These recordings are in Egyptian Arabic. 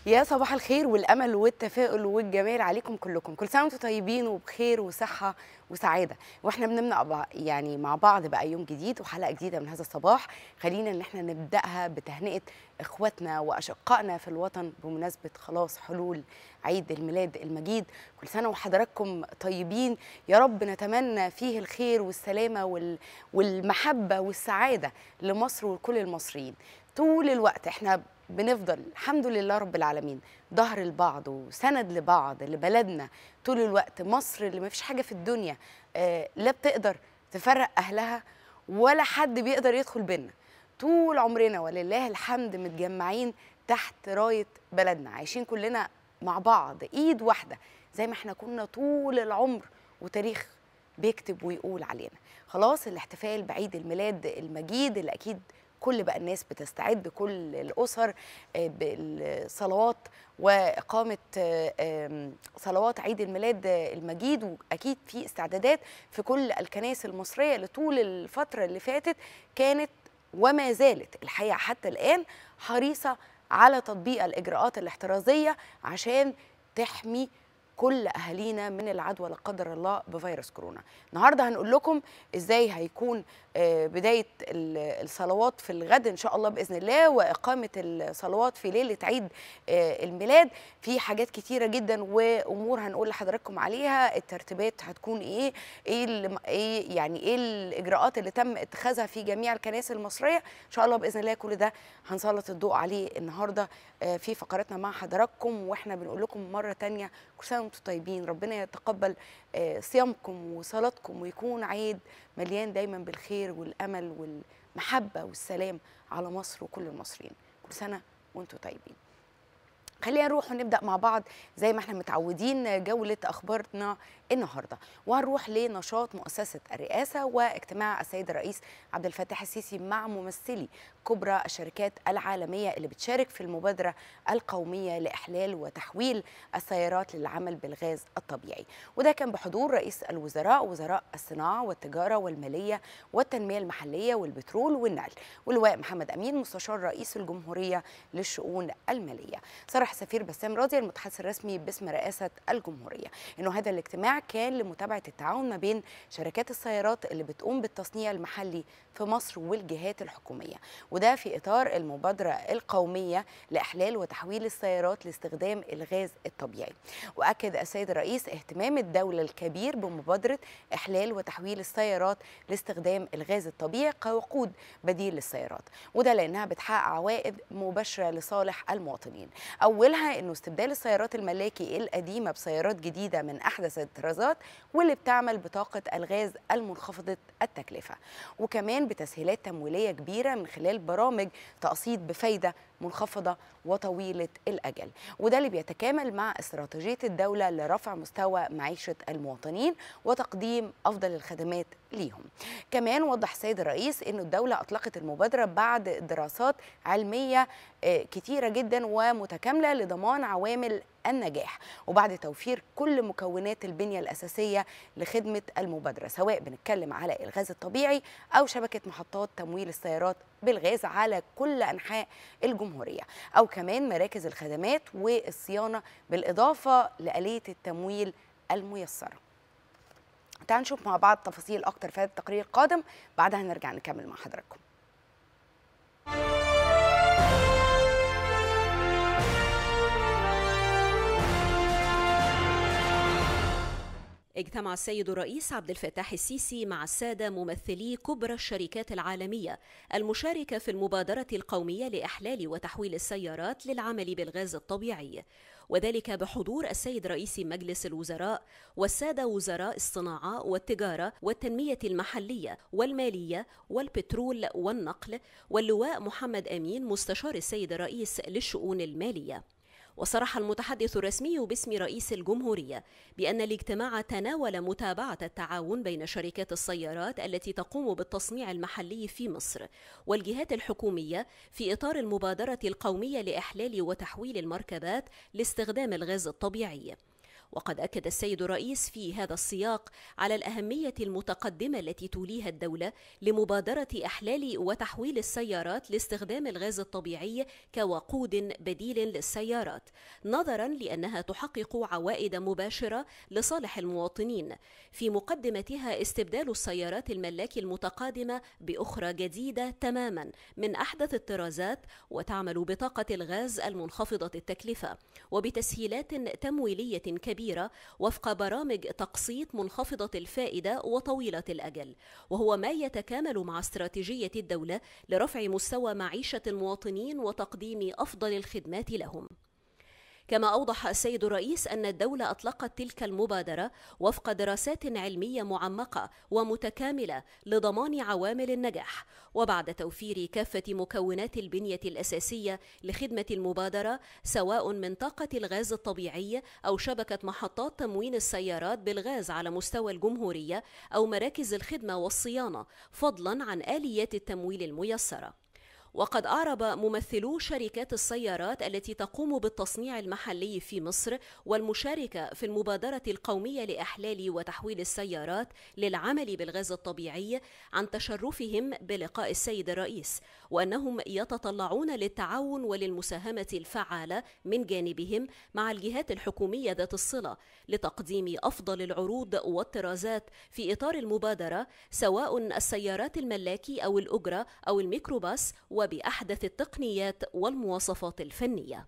يا صباح الخير والامل والتفاؤل والجمال عليكم كلكم كل سنه وانتم طيبين وبخير وصحه وسعاده واحنا بنمنع بع- يعني مع بعض بقى يوم جديد وحلقه جديده من هذا الصباح خلينا ان احنا نبداها بتهنئه اخواتنا واشقائنا في الوطن بمناسبه خلاص حلول عيد الميلاد المجيد كل سنه وحضراتكم طيبين يا رب نتمنى فيه الخير والسلامه وال... والمحبه والسعاده لمصر ولكل المصريين طول الوقت احنا بنفضل الحمد لله رب العالمين ظهر البعض وسند لبعض لبلدنا طول الوقت مصر اللي ما فيش حاجه في الدنيا آه، لا بتقدر تفرق اهلها ولا حد بيقدر يدخل بينا طول عمرنا ولله الحمد متجمعين تحت رايه بلدنا عايشين كلنا مع بعض ايد واحده زي ما احنا كنا طول العمر وتاريخ بيكتب ويقول علينا خلاص الاحتفال بعيد الميلاد المجيد اللي اكيد كل بقى الناس بتستعد كل الاسر آه، بالصلوات واقامه آه، آم، صلوات عيد الميلاد آه، المجيد واكيد في استعدادات في كل الكنائس المصريه اللي طول الفتره اللي فاتت كانت وما زالت الحقيقه حتى الان حريصه على تطبيق الاجراءات الاحترازيه عشان تحمي كل اهالينا من العدوى لا قدر الله بفيروس كورونا النهارده هنقول لكم ازاي هيكون آه، بدايه ال- الصلوات في الغد ان شاء الله باذن الله واقامه الصلوات في ليله عيد آه، الميلاد في حاجات كتيره جدا وامور هنقول لحضراتكم عليها الترتيبات هتكون ايه ايه اللي ايه يعني ايه الاجراءات اللي تم اتخاذها في جميع الكنائس المصريه ان شاء الله باذن الله كل ده هنسلط الضوء عليه النهارده آه، في فقراتنا مع حضراتكم واحنا بنقول لكم مره تانية كل سنه وانتم طيبين ربنا يتقبل آه، صيامكم وصلاتكم ويكون عيد مليان دايما بالخير والامل والمحبه والسلام على مصر وكل المصريين كل سنه وانتم طيبين خلينا نروح ونبدا مع بعض زي ما احنا متعودين جوله اخبارنا النهارده وهنروح لنشاط مؤسسه الرئاسه واجتماع السيد الرئيس عبد الفتاح السيسي مع ممثلي كبرى الشركات العالميه اللي بتشارك في المبادره القوميه لاحلال وتحويل السيارات للعمل بالغاز الطبيعي وده كان بحضور رئيس الوزراء وزراء الصناعه والتجاره والماليه والتنميه المحليه والبترول والنقل واللواء محمد امين مستشار رئيس الجمهوريه للشؤون الماليه صرح السفير بسام راضي المتحدث الرسمي باسم رئاسه الجمهوريه انه هذا الاجتماع كان لمتابعه التعاون ما بين شركات السيارات اللي بتقوم بالتصنيع المحلي في مصر والجهات الحكوميه وده في اطار المبادره القوميه لاحلال وتحويل السيارات لاستخدام الغاز الطبيعي واكد السيد الرئيس اهتمام الدوله الكبير بمبادره احلال وتحويل السيارات لاستخدام الغاز الطبيعي كوقود بديل للسيارات وده لانها بتحقق عوائد مباشره لصالح المواطنين اولها انه استبدال السيارات الملاكي القديمه بسيارات جديده من احدث الطرازات واللي بتعمل بطاقه الغاز المنخفضه التكلفه وكمان بتسهيلات تمويليه كبيره من خلال برامج تقسيط بفايده منخفضه وطويله الاجل وده اللي بيتكامل مع استراتيجيه الدوله لرفع مستوى معيشه المواطنين وتقديم افضل الخدمات ليهم كمان وضح السيد الرئيس انه الدوله اطلقت المبادره بعد دراسات علميه آه، كتيره جدا ومتكامله لضمان عوامل النجاح وبعد توفير كل مكونات البنيه الاساسيه لخدمه المبادره سواء بنتكلم على الغاز الطبيعي او شبكه محطات تمويل السيارات بالغاز على كل انحاء الجمهوريه او كمان مراكز الخدمات والصيانه بالاضافه لاليه التمويل الميسره تعالوا نشوف مع بعض تفاصيل اكتر في هذا التقرير القادم بعدها نرجع نكمل مع حضراتكم اجتمع السيد الرئيس عبد الفتاح السيسي مع السادة ممثلي كبرى الشركات العالمية المشاركة في المبادرة القومية لإحلال وتحويل السيارات للعمل بالغاز الطبيعي وذلك بحضور السيد رئيس مجلس الوزراء والسادة وزراء الصناعة والتجارة والتنمية المحلية والمالية والبترول والنقل واللواء محمد أمين مستشار السيد الرئيس للشؤون المالية وصرح المتحدث الرسمي باسم رئيس الجمهورية بأن الاجتماع تناول متابعة التعاون بين شركات السيارات التي تقوم بالتصنيع المحلي في مصر والجهات الحكومية في إطار المبادرة القومية لإحلال وتحويل المركبات لاستخدام الغاز الطبيعي وقد أكد السيد الرئيس في هذا السياق على الأهمية المتقدمة التي توليها الدولة لمبادرة إحلال وتحويل السيارات لاستخدام الغاز الطبيعي كوقود بديل للسيارات نظرا لأنها تحقق عوائد مباشرة لصالح المواطنين في مقدمتها استبدال السيارات الملاكي المتقادمة بأخرى جديدة تماما من أحدث الطرازات وتعمل بطاقة الغاز المنخفضة التكلفة وبتسهيلات تمويلية كبيرة وفق برامج تقسيط منخفضة الفائدة وطويلة الأجل وهو ما يتكامل مع استراتيجية الدولة لرفع مستوى معيشة المواطنين وتقديم أفضل الخدمات لهم كما أوضح السيد الرئيس أن الدولة أطلقت تلك المبادرة وفق دراسات علمية معمقة ومتكاملة لضمان عوامل النجاح وبعد توفير كافة مكونات البنية الأساسية لخدمة المبادرة سواء من طاقة الغاز الطبيعي أو شبكة محطات تموين السيارات بالغاز على مستوى الجمهورية أو مراكز الخدمة والصيانة فضلا عن آليات التمويل الميسرة وقد أعرب ممثلو شركات السيارات التي تقوم بالتصنيع المحلي في مصر والمشاركة في المبادرة القومية لإحلال وتحويل السيارات للعمل بالغاز الطبيعي عن تشرفهم بلقاء السيد الرئيس وأنهم يتطلعون للتعاون وللمساهمة الفعالة من جانبهم مع الجهات الحكومية ذات الصلة لتقديم أفضل العروض والطرازات في إطار المبادرة سواء السيارات الملاكي أو الأجرة أو الميكروباص وبأحدث التقنيات والمواصفات الفنية.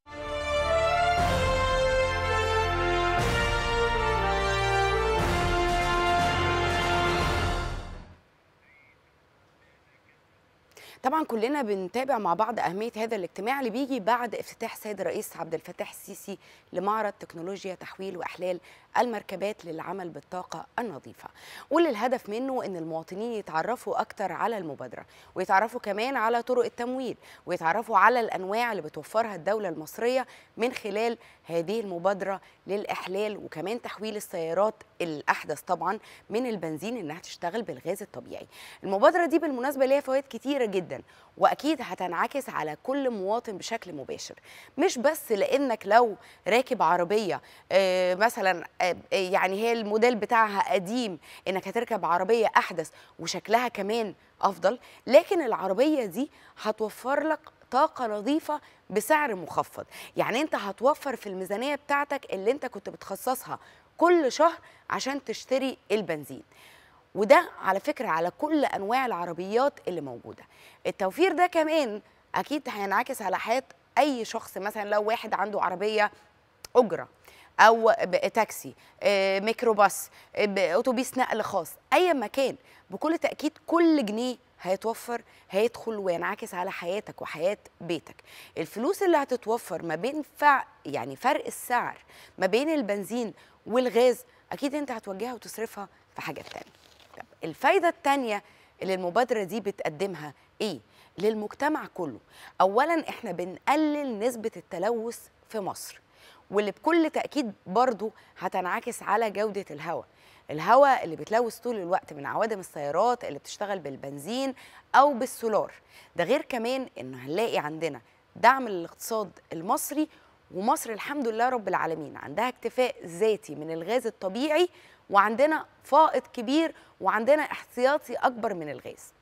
طبعا كلنا بنتابع مع بعض اهميه هذا الاجتماع اللي بيجي بعد افتتاح السيد الرئيس عبد الفتاح السيسي لمعرض تكنولوجيا تحويل واحلال المركبات للعمل بالطاقه النظيفه واللي الهدف منه ان المواطنين يتعرفوا اكتر على المبادره ويتعرفوا كمان على طرق التمويل ويتعرفوا على الانواع اللي بتوفرها الدوله المصريه من خلال هذه المبادره للاحلال وكمان تحويل السيارات الاحدث طبعا من البنزين انها تشتغل بالغاز الطبيعي المبادره دي بالمناسبه ليها فوائد كتيره جدا واكيد هتنعكس على كل مواطن بشكل مباشر مش بس لانك لو راكب عربيه آه مثلا آه يعني هي الموديل بتاعها قديم انك هتركب عربيه احدث وشكلها كمان افضل لكن العربيه دي هتوفر لك طاقة نظيفة بسعر مخفض يعني انت هتوفر في الميزانية بتاعتك اللي انت كنت بتخصصها كل شهر عشان تشتري البنزين وده على فكرة على كل أنواع العربيات اللي موجودة التوفير ده كمان أكيد هينعكس على حياة أي شخص مثلا لو واحد عنده عربية أجرة أو تاكسي ميكروباص أتوبيس نقل خاص أي مكان بكل تأكيد كل جنيه هيتوفر هيدخل وينعكس على حياتك وحياة بيتك الفلوس اللي هتتوفر ما بين فع يعني فرق السعر ما بين البنزين والغاز أكيد أنت هتوجهها وتصرفها في حاجة تانية طب الفايدة التانية اللي المبادرة دي بتقدمها إيه؟ للمجتمع كله أولا إحنا بنقلل نسبة التلوث في مصر واللي بكل تأكيد برضو هتنعكس على جودة الهواء الهواء اللي بيتلوث طول الوقت من عوادم السيارات اللي بتشتغل بالبنزين او بالسولار ده غير كمان انه هنلاقي عندنا دعم للاقتصاد المصري ومصر الحمد لله رب العالمين عندها اكتفاء ذاتي من الغاز الطبيعي وعندنا فائض كبير وعندنا احتياطي اكبر من الغاز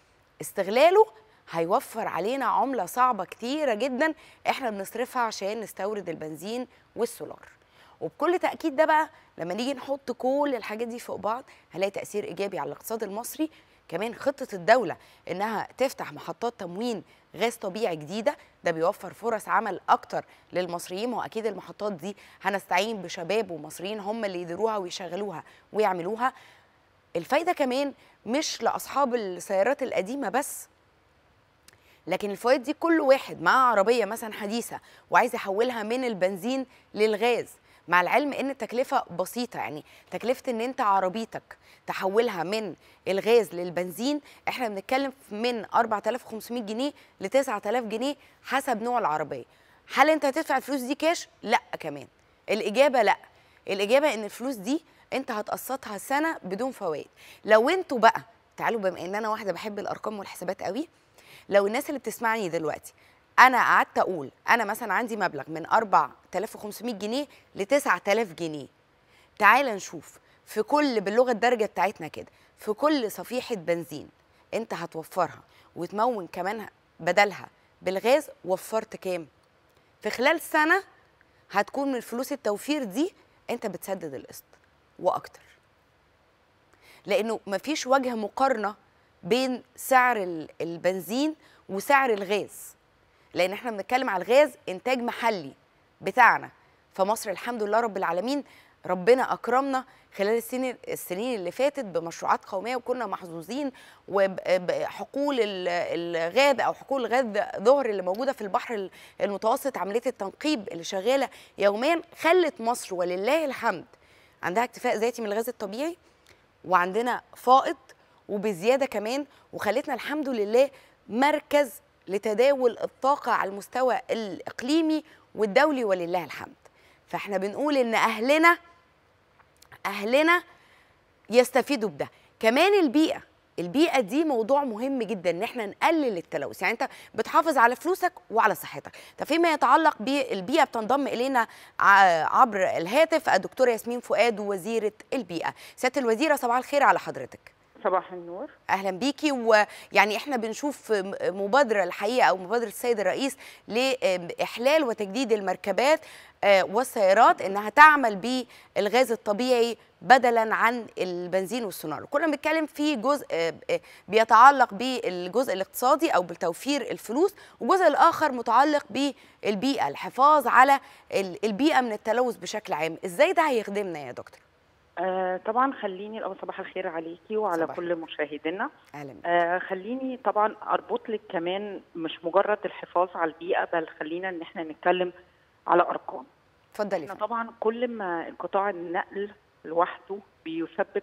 استغلاله هيوفر علينا عملة صعبة كتيرة جدا احنا بنصرفها عشان نستورد البنزين والسولار وبكل تاكيد ده بقى لما نيجي نحط كل الحاجات دي فوق بعض هنلاقي تاثير ايجابي على الاقتصاد المصري كمان خطه الدوله انها تفتح محطات تموين غاز طبيعي جديده ده بيوفر فرص عمل اكتر للمصريين واكيد المحطات دي هنستعين بشباب ومصريين هم اللي يديروها ويشغلوها ويعملوها الفايده كمان مش لاصحاب السيارات القديمه بس لكن الفوائد دي كل واحد معاه عربيه مثلا حديثه وعايز يحولها من البنزين للغاز مع العلم ان التكلفه بسيطه يعني تكلفه ان انت عربيتك تحولها من الغاز للبنزين احنا بنتكلم من 4500 جنيه ل 9000 جنيه حسب نوع العربيه هل انت هتدفع الفلوس دي كاش لا كمان الاجابه لا الاجابه ان الفلوس دي انت هتقسطها سنه بدون فوائد لو انتوا بقى تعالوا بما ان انا واحده بحب الارقام والحسابات قوي لو الناس اللي بتسمعني دلوقتي انا قعدت اقول انا مثلا عندي مبلغ من 4500 جنيه ل 9000 جنيه تعال نشوف في كل باللغه الدارجه بتاعتنا كده في كل صفيحه بنزين انت هتوفرها وتمون كمان بدلها بالغاز وفرت كام في خلال سنه هتكون من فلوس التوفير دي انت بتسدد القسط واكتر لانه مفيش وجه مقارنه بين سعر ال- البنزين وسعر الغاز لان احنا بنتكلم على الغاز انتاج محلي بتاعنا فمصر الحمد لله رب العالمين ربنا اكرمنا خلال السنين السنين اللي فاتت بمشروعات قوميه وكنا محظوظين وبحقول ال- الغاز او حقول الغاز ظهر اللي موجوده في البحر المتوسط عمليه التنقيب اللي شغاله يوميا خلت مصر ولله الحمد عندها اكتفاء ذاتي من الغاز الطبيعي وعندنا فائض وبزياده كمان وخلتنا الحمد لله مركز لتداول الطاقه على المستوى الاقليمي والدولي ولله الحمد فاحنا بنقول ان اهلنا اهلنا يستفيدوا بده كمان البيئه البيئه دي موضوع مهم جدا ان احنا نقلل التلوث يعني انت بتحافظ على فلوسك وعلى صحتك طب فيما يتعلق بالبيئه بتنضم الينا ع- عبر الهاتف الدكتوره ياسمين فؤاد وزيره البيئه سياده الوزيره صباح الخير على حضرتك صباح النور اهلا بيكي ويعني احنا بنشوف م- مبادره الحقيقه او مبادره السيد الرئيس لاحلال وتجديد المركبات آه، والسيارات انها تعمل بالغاز الطبيعي بدلا عن البنزين والسونار كنا بنتكلم في جزء آه، آه، بيتعلق بالجزء الاقتصادي او بتوفير الفلوس والجزء الاخر متعلق بالبيئه الحفاظ على ال- البيئه من التلوث بشكل عام ازاي ده هيخدمنا يا دكتور آه طبعا خليني الاول صباح الخير عليكي وعلى صباح كل مشاهدينا اهلا بيك. آه خليني طبعا اربط لك كمان مش مجرد الحفاظ على البيئه بل خلينا ان احنا نتكلم على ارقام اتفضلي احنا فندم. طبعا كل ما قطاع النقل لوحده بيسبب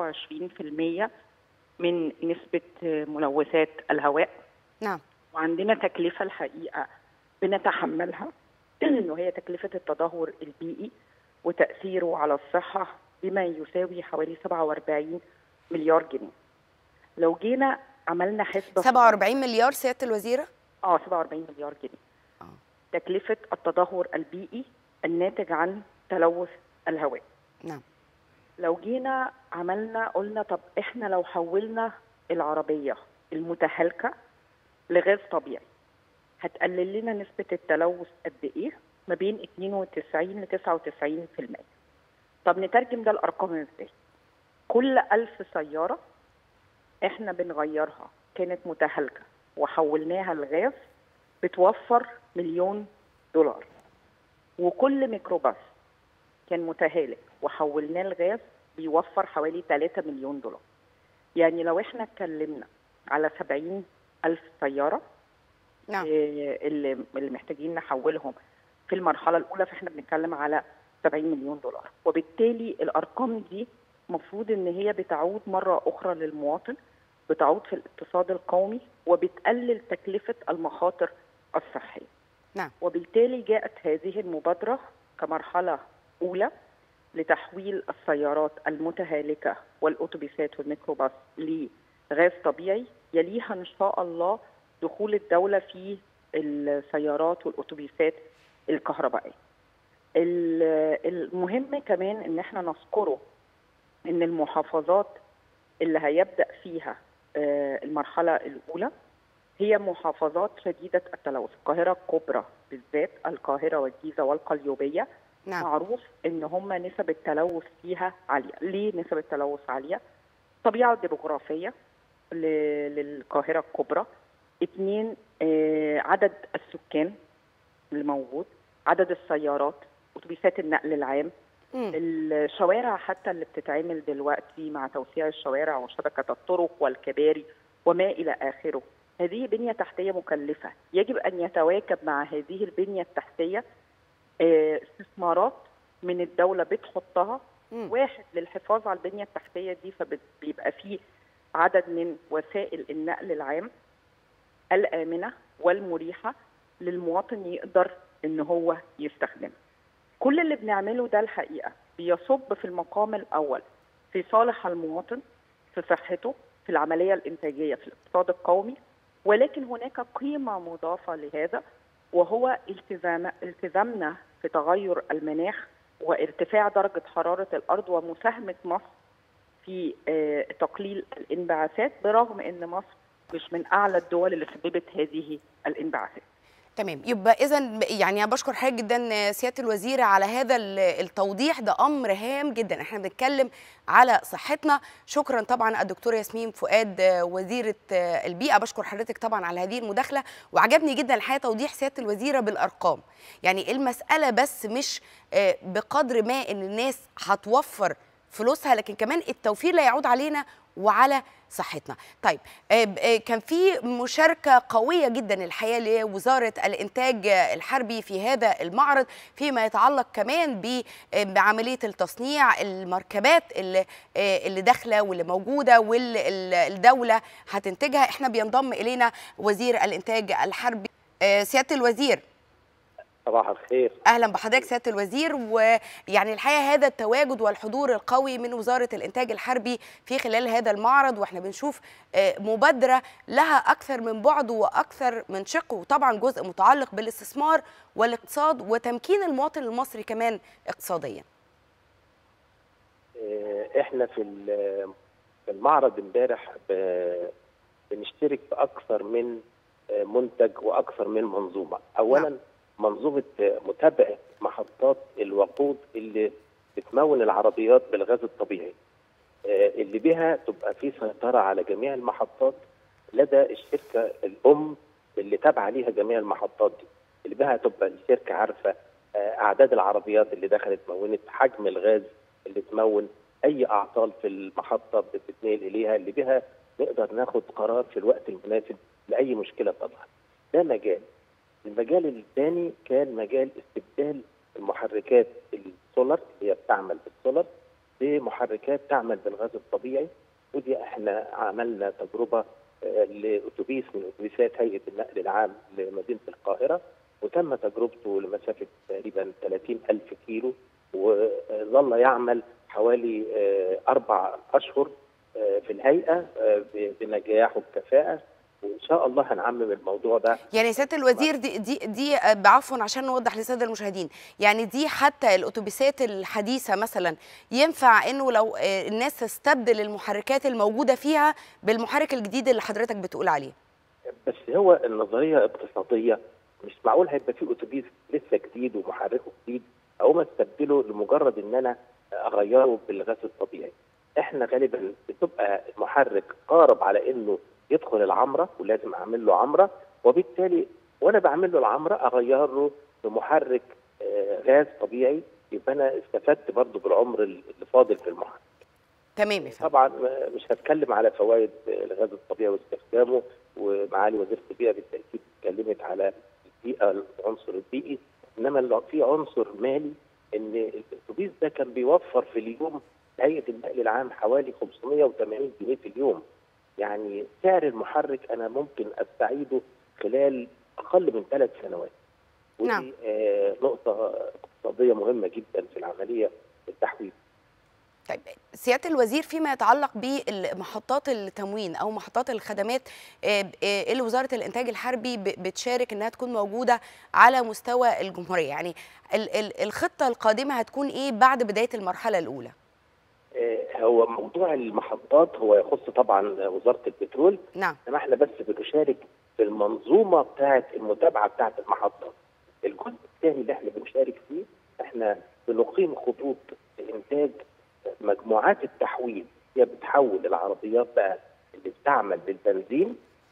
23% من نسبه آه، ملوثات الهواء نعم وعندنا تكلفة الحقيقة بنتحملها وهي تكلفة التدهور البيئي وتأثيره على الصحة بما يساوي حوالي 47 مليار جنيه لو جينا عملنا حسبة 47 مليار سياده الوزيره اه 47 مليار جنيه آه. تكلفة التدهور البيئي الناتج عن تلوث الهواء نعم لو جينا عملنا قلنا طب احنا لو حولنا العربية المتهالكة لغاز طبيعي هتقلل لنا نسبة التلوث قد ايه؟ ما بين 92 ل 99% طب نترجم ده الأرقام ازاي؟ كل ألف سيارة احنا بنغيرها كانت متهالكة وحولناها لغاز بتوفر مليون دولار وكل ميكروباص كان متهالك وحولناه لغاز بيوفر حوالي 3 مليون دولار يعني لو احنا اتكلمنا على 70 ألف سيارة نعم إيه اللي اللي محتاجين نحولهم في المرحلة الأولى فاحنا بنتكلم على 70 مليون دولار وبالتالي الأرقام دي مفروض إن هي بتعود مرة أخرى للمواطن بتعود في الاقتصاد القومي وبتقلل تكلفة المخاطر الصحية نعم وبالتالي جاءت هذه المبادرة كمرحلة أولى لتحويل السيارات المتهالكة والأتوبيسات والميكروباص لغاز طبيعي يليها إن شاء الله دخول الدولة في السيارات والأتوبيسات الكهربائية ال- المهم كمان إن احنا نذكره إن المحافظات اللي هيبدأ فيها آه، المرحلة الأولى هي محافظات شديدة التلوث القاهرة الكبرى بالذات القاهرة والجيزة والقليوبية نعم معروف ان هم نسب التلوث فيها عاليه ليه نسب التلوث عاليه الطبيعه الديموغرافيه ل- للقاهره الكبرى اثنين آه، عدد السكان اللي موجود عدد السيارات اتوبيسات النقل العام مم. الشوارع حتى اللي بتتعمل دلوقتي مع توسيع الشوارع وشبكه الطرق والكباري وما الى اخره هذه بنيه تحتيه مكلفه يجب ان يتواكب مع هذه البنيه التحتيه آه، استثمارات من الدوله بتحطها مم. واحد للحفاظ على البنيه التحتيه دي فبيبقى فيه عدد من وسائل النقل العام الامنه والمريحه للمواطن يقدر ان هو يستخدمها. كل اللي بنعمله ده الحقيقه بيصب في المقام الاول في صالح المواطن في صحته في العمليه الانتاجيه في الاقتصاد القومي ولكن هناك قيمه مضافه لهذا وهو التزام التزامنا في تغير المناخ وارتفاع درجه حراره الارض ومساهمه مصر في آه، تقليل الانبعاثات برغم ان مصر مش من اعلى الدول اللي سببت هذه الانبعاثات تمام يبقى اذا يعني انا بشكر حضرتك جدا سياده الوزير على هذا ال- التوضيح ده امر هام جدا احنا بنتكلم على صحتنا شكرا طبعا الدكتوره ياسمين فؤاد آه، وزيره آه، البيئه بشكر حضرتك طبعا على هذه المداخله وعجبني جدا الحقيقه توضيح سياده الوزيره بالارقام يعني المساله بس مش آه، بقدر ما ان الناس هتوفر فلوسها لكن كمان التوفير لا يعود علينا وعلى صحتنا طيب آه، ب- آه، كان في مشاركة قوية جدا الحقيقة لوزارة الإنتاج آه، الحربي في هذا المعرض فيما يتعلق كمان ب- آه، بعملية التصنيع المركبات اللي آه، اللي داخلة واللي موجودة والدولة هتنتجها احنا بينضم إلينا وزير الإنتاج الحربي آه، سيادة الوزير صباح الخير اهلا بحضرتك سياده الوزير ويعني الحقيقه هذا التواجد والحضور القوي من وزاره الانتاج الحربي في خلال هذا المعرض واحنا بنشوف آه، مبادره لها اكثر من بعد واكثر من شق وطبعا جزء متعلق بالاستثمار والاقتصاد وتمكين المواطن المصري كمان اقتصاديا آه، احنا في ال- في المعرض امبارح ب- بنشترك في اكثر من آه، منتج واكثر من منظومه اولا نعم. منظومه آه، متابعه محطات الوقود اللي بتمون العربيات بالغاز الطبيعي آه، اللي بها تبقى في سيطره على جميع المحطات لدى الشركه الام اللي تابعه ليها جميع المحطات دي اللي بها تبقى الشركه عارفه آه، اعداد العربيات اللي دخلت مونت حجم الغاز اللي تمون اي اعطال في المحطه بتتنقل اليها اللي بها نقدر ناخد قرار في الوقت المناسب لاي مشكله تظهر ده مجال المجال الثاني كان مجال استبدال المحركات السولار اللي هي بتعمل بالسولار بمحركات تعمل بالغاز الطبيعي ودي احنا عملنا تجربه آه، لاتوبيس من اتوبيسات هيئه النقل العام لمدينه القاهره وتم تجربته لمسافه تقريبا 30 ألف كيلو وظل يعمل حوالي آه، أربع أشهر آه، في الهيئة آه، ب- بنجاح وبكفاءة وإن شاء الله هنعمم الموضوع ده يعني سياده الوزير دي دي دي آه، بعفوا عشان نوضح للساده المشاهدين يعني دي حتى الاتوبيسات الحديثه مثلا ينفع انه لو آه، الناس تستبدل المحركات الموجوده فيها بالمحرك الجديد اللي حضرتك بتقول عليه بس هو النظرية اقتصادية مش معقول هيبقى في أتوبيس لسه جديد ومحركه جديد أقوم أستبدله لمجرد إن أنا أغيره بالغاز الطبيعي احنا غالبا بتبقى المحرك قارب على انه يدخل العمره ولازم اعمل له عمره وبالتالي وانا بعمل له العمره اغير له بمحرك آه، غاز طبيعي يبقى انا استفدت برضه بالعمر اللي فاضل في المحرك تمام يا فندم طبعا مش هتكلم على فوائد الغاز الطبيعي واستخدامه ومعالي وزيره البيئه بالتاكيد اتكلمت على البيئه العنصر البيئي انما لو في عنصر مالي ان الاتوبيس ده كان بيوفر في اليوم هيئه النقل العام حوالي 580 جنيه في اليوم يعني سعر المحرك انا ممكن استعيده خلال اقل من ثلاث سنوات ودي نعم. آه نقطه اقتصاديه مهمه جدا في العمليه التحويل طيب سياده الوزير فيما يتعلق بمحطات التموين او محطات الخدمات آه، آه، اللي وزاره الانتاج الحربي ب- بتشارك انها تكون موجوده على مستوى الجمهوريه يعني ال- ال- الخطه القادمه هتكون ايه بعد بدايه المرحله الاولى آه، هو موضوع المحطات هو يخص طبعا وزاره البترول نعم انما احنا بس بنشارك في المنظومه بتاعه المتابعه بتاعه المحطات. الجزء الثاني اللي احنا بنشارك فيه احنا بنقيم خطوط انتاج مجموعات التحويل هي بتحول العربيات بقى اللي بتعمل بالبنزين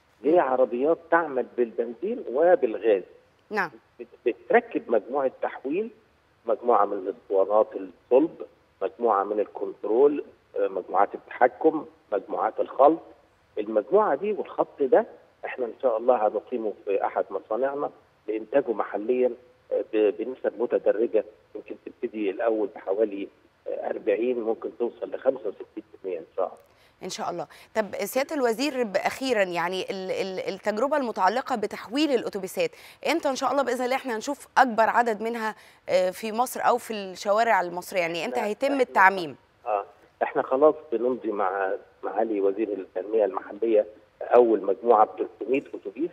لعربيات تعمل بالبنزين وبالغاز. نعم بت- بتركب مجموعه تحويل مجموعه من الاسطوانات الصلب مجموعه من الكنترول آه، مجموعات التحكم مجموعات الخلط المجموعه دي والخط ده احنا ان شاء الله هنقيمه في احد مصانعنا لانتاجه محليا آه، ب- بنسب متدرجه يمكن تبتدي الاول بحوالي آه، 40 ممكن توصل ل 65% ان شاء الله ان شاء الله طب سياده الوزير ب- اخيرا يعني ال- ال- التجربه المتعلقه بتحويل الاتوبيسات امتى ان شاء الله باذن الله احنا هنشوف اكبر عدد منها آه، في مصر او في الشوارع المصريه يعني امتى لا، هيتم إحنا- التعميم اه احنا خلاص بنمضي مع معالي وزير التنميه المحليه اول مجموعه ب 300 اتوبيس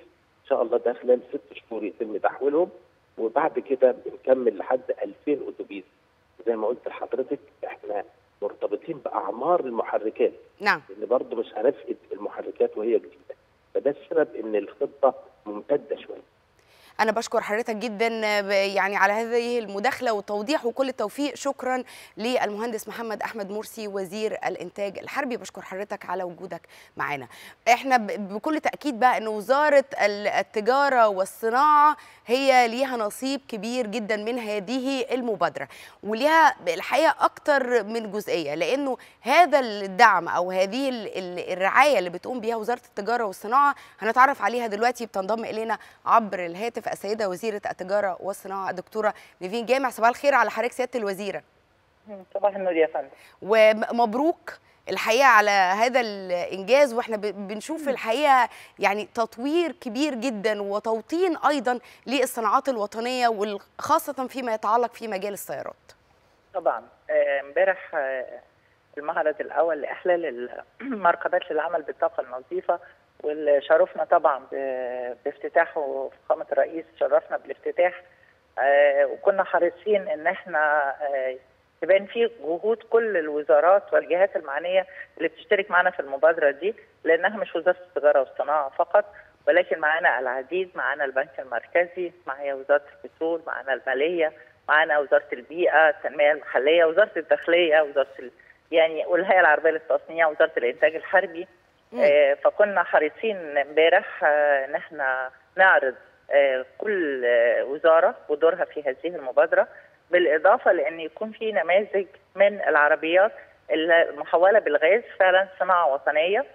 ان شاء الله ده خلال ست شهور يتم تحويلهم وبعد كده بنكمل لحد 2000 اتوبيس زي ما قلت لحضرتك احنا مرتبطين باعمار المحركات نعم لان برضه مش هنفقد المحركات وهي جديده فده السبب ان الخطه ممتده شويه انا بشكر حضرتك جدا ب- يعني على هذه المداخله والتوضيح وكل التوفيق شكرا للمهندس محمد احمد مرسي وزير الانتاج الحربي بشكر حضرتك على وجودك معانا احنا ب- بكل تاكيد بقى ان وزاره ال- التجاره والصناعه هي ليها نصيب كبير جدا من هذه المبادره وليها الحقيقه اكتر من جزئيه لانه هذا الدعم او هذه ال- ال- الرعايه اللي بتقوم بيها وزاره التجاره والصناعه هنتعرف عليها دلوقتي بتنضم الينا عبر الهاتف السيده وزيره التجاره والصناعه الدكتوره نيفين جامع صباح الخير على حضرتك سياده الوزيره صباح النور يا فندم ومبروك الحقيقه على هذا الانجاز واحنا ب- بنشوف الحقيقه يعني تطوير كبير جدا وتوطين ايضا للصناعات الوطنيه وخاصه فيما يتعلق في مجال السيارات طبعا آه، امبارح آه، المعرض الاول لاحلال المركبات للعمل بالطاقه النظيفه واللي شرفنا طبعا ب- بافتتاحه فخامه الرئيس شرفنا بالافتتاح آه، وكنا حريصين ان احنا آه، يبان فيه جهود كل الوزارات والجهات المعنيه اللي بتشترك معنا في المبادره دي لانها مش وزاره التجاره والصناعه فقط ولكن معانا العديد معانا البنك المركزي معايا وزاره البترول معانا الماليه معانا وزاره البيئه التنميه المحليه وزاره الداخليه وزاره ال... يعني والهيئه العربيه للتصنيع وزاره الانتاج الحربي آه فكنا حريصين امبارح آه ان احنا نعرض آه كل آه وزاره ودورها في هذه المبادره بالاضافه لان يكون في نماذج من العربيات المحوله بالغاز فعلا صناعه وطنيه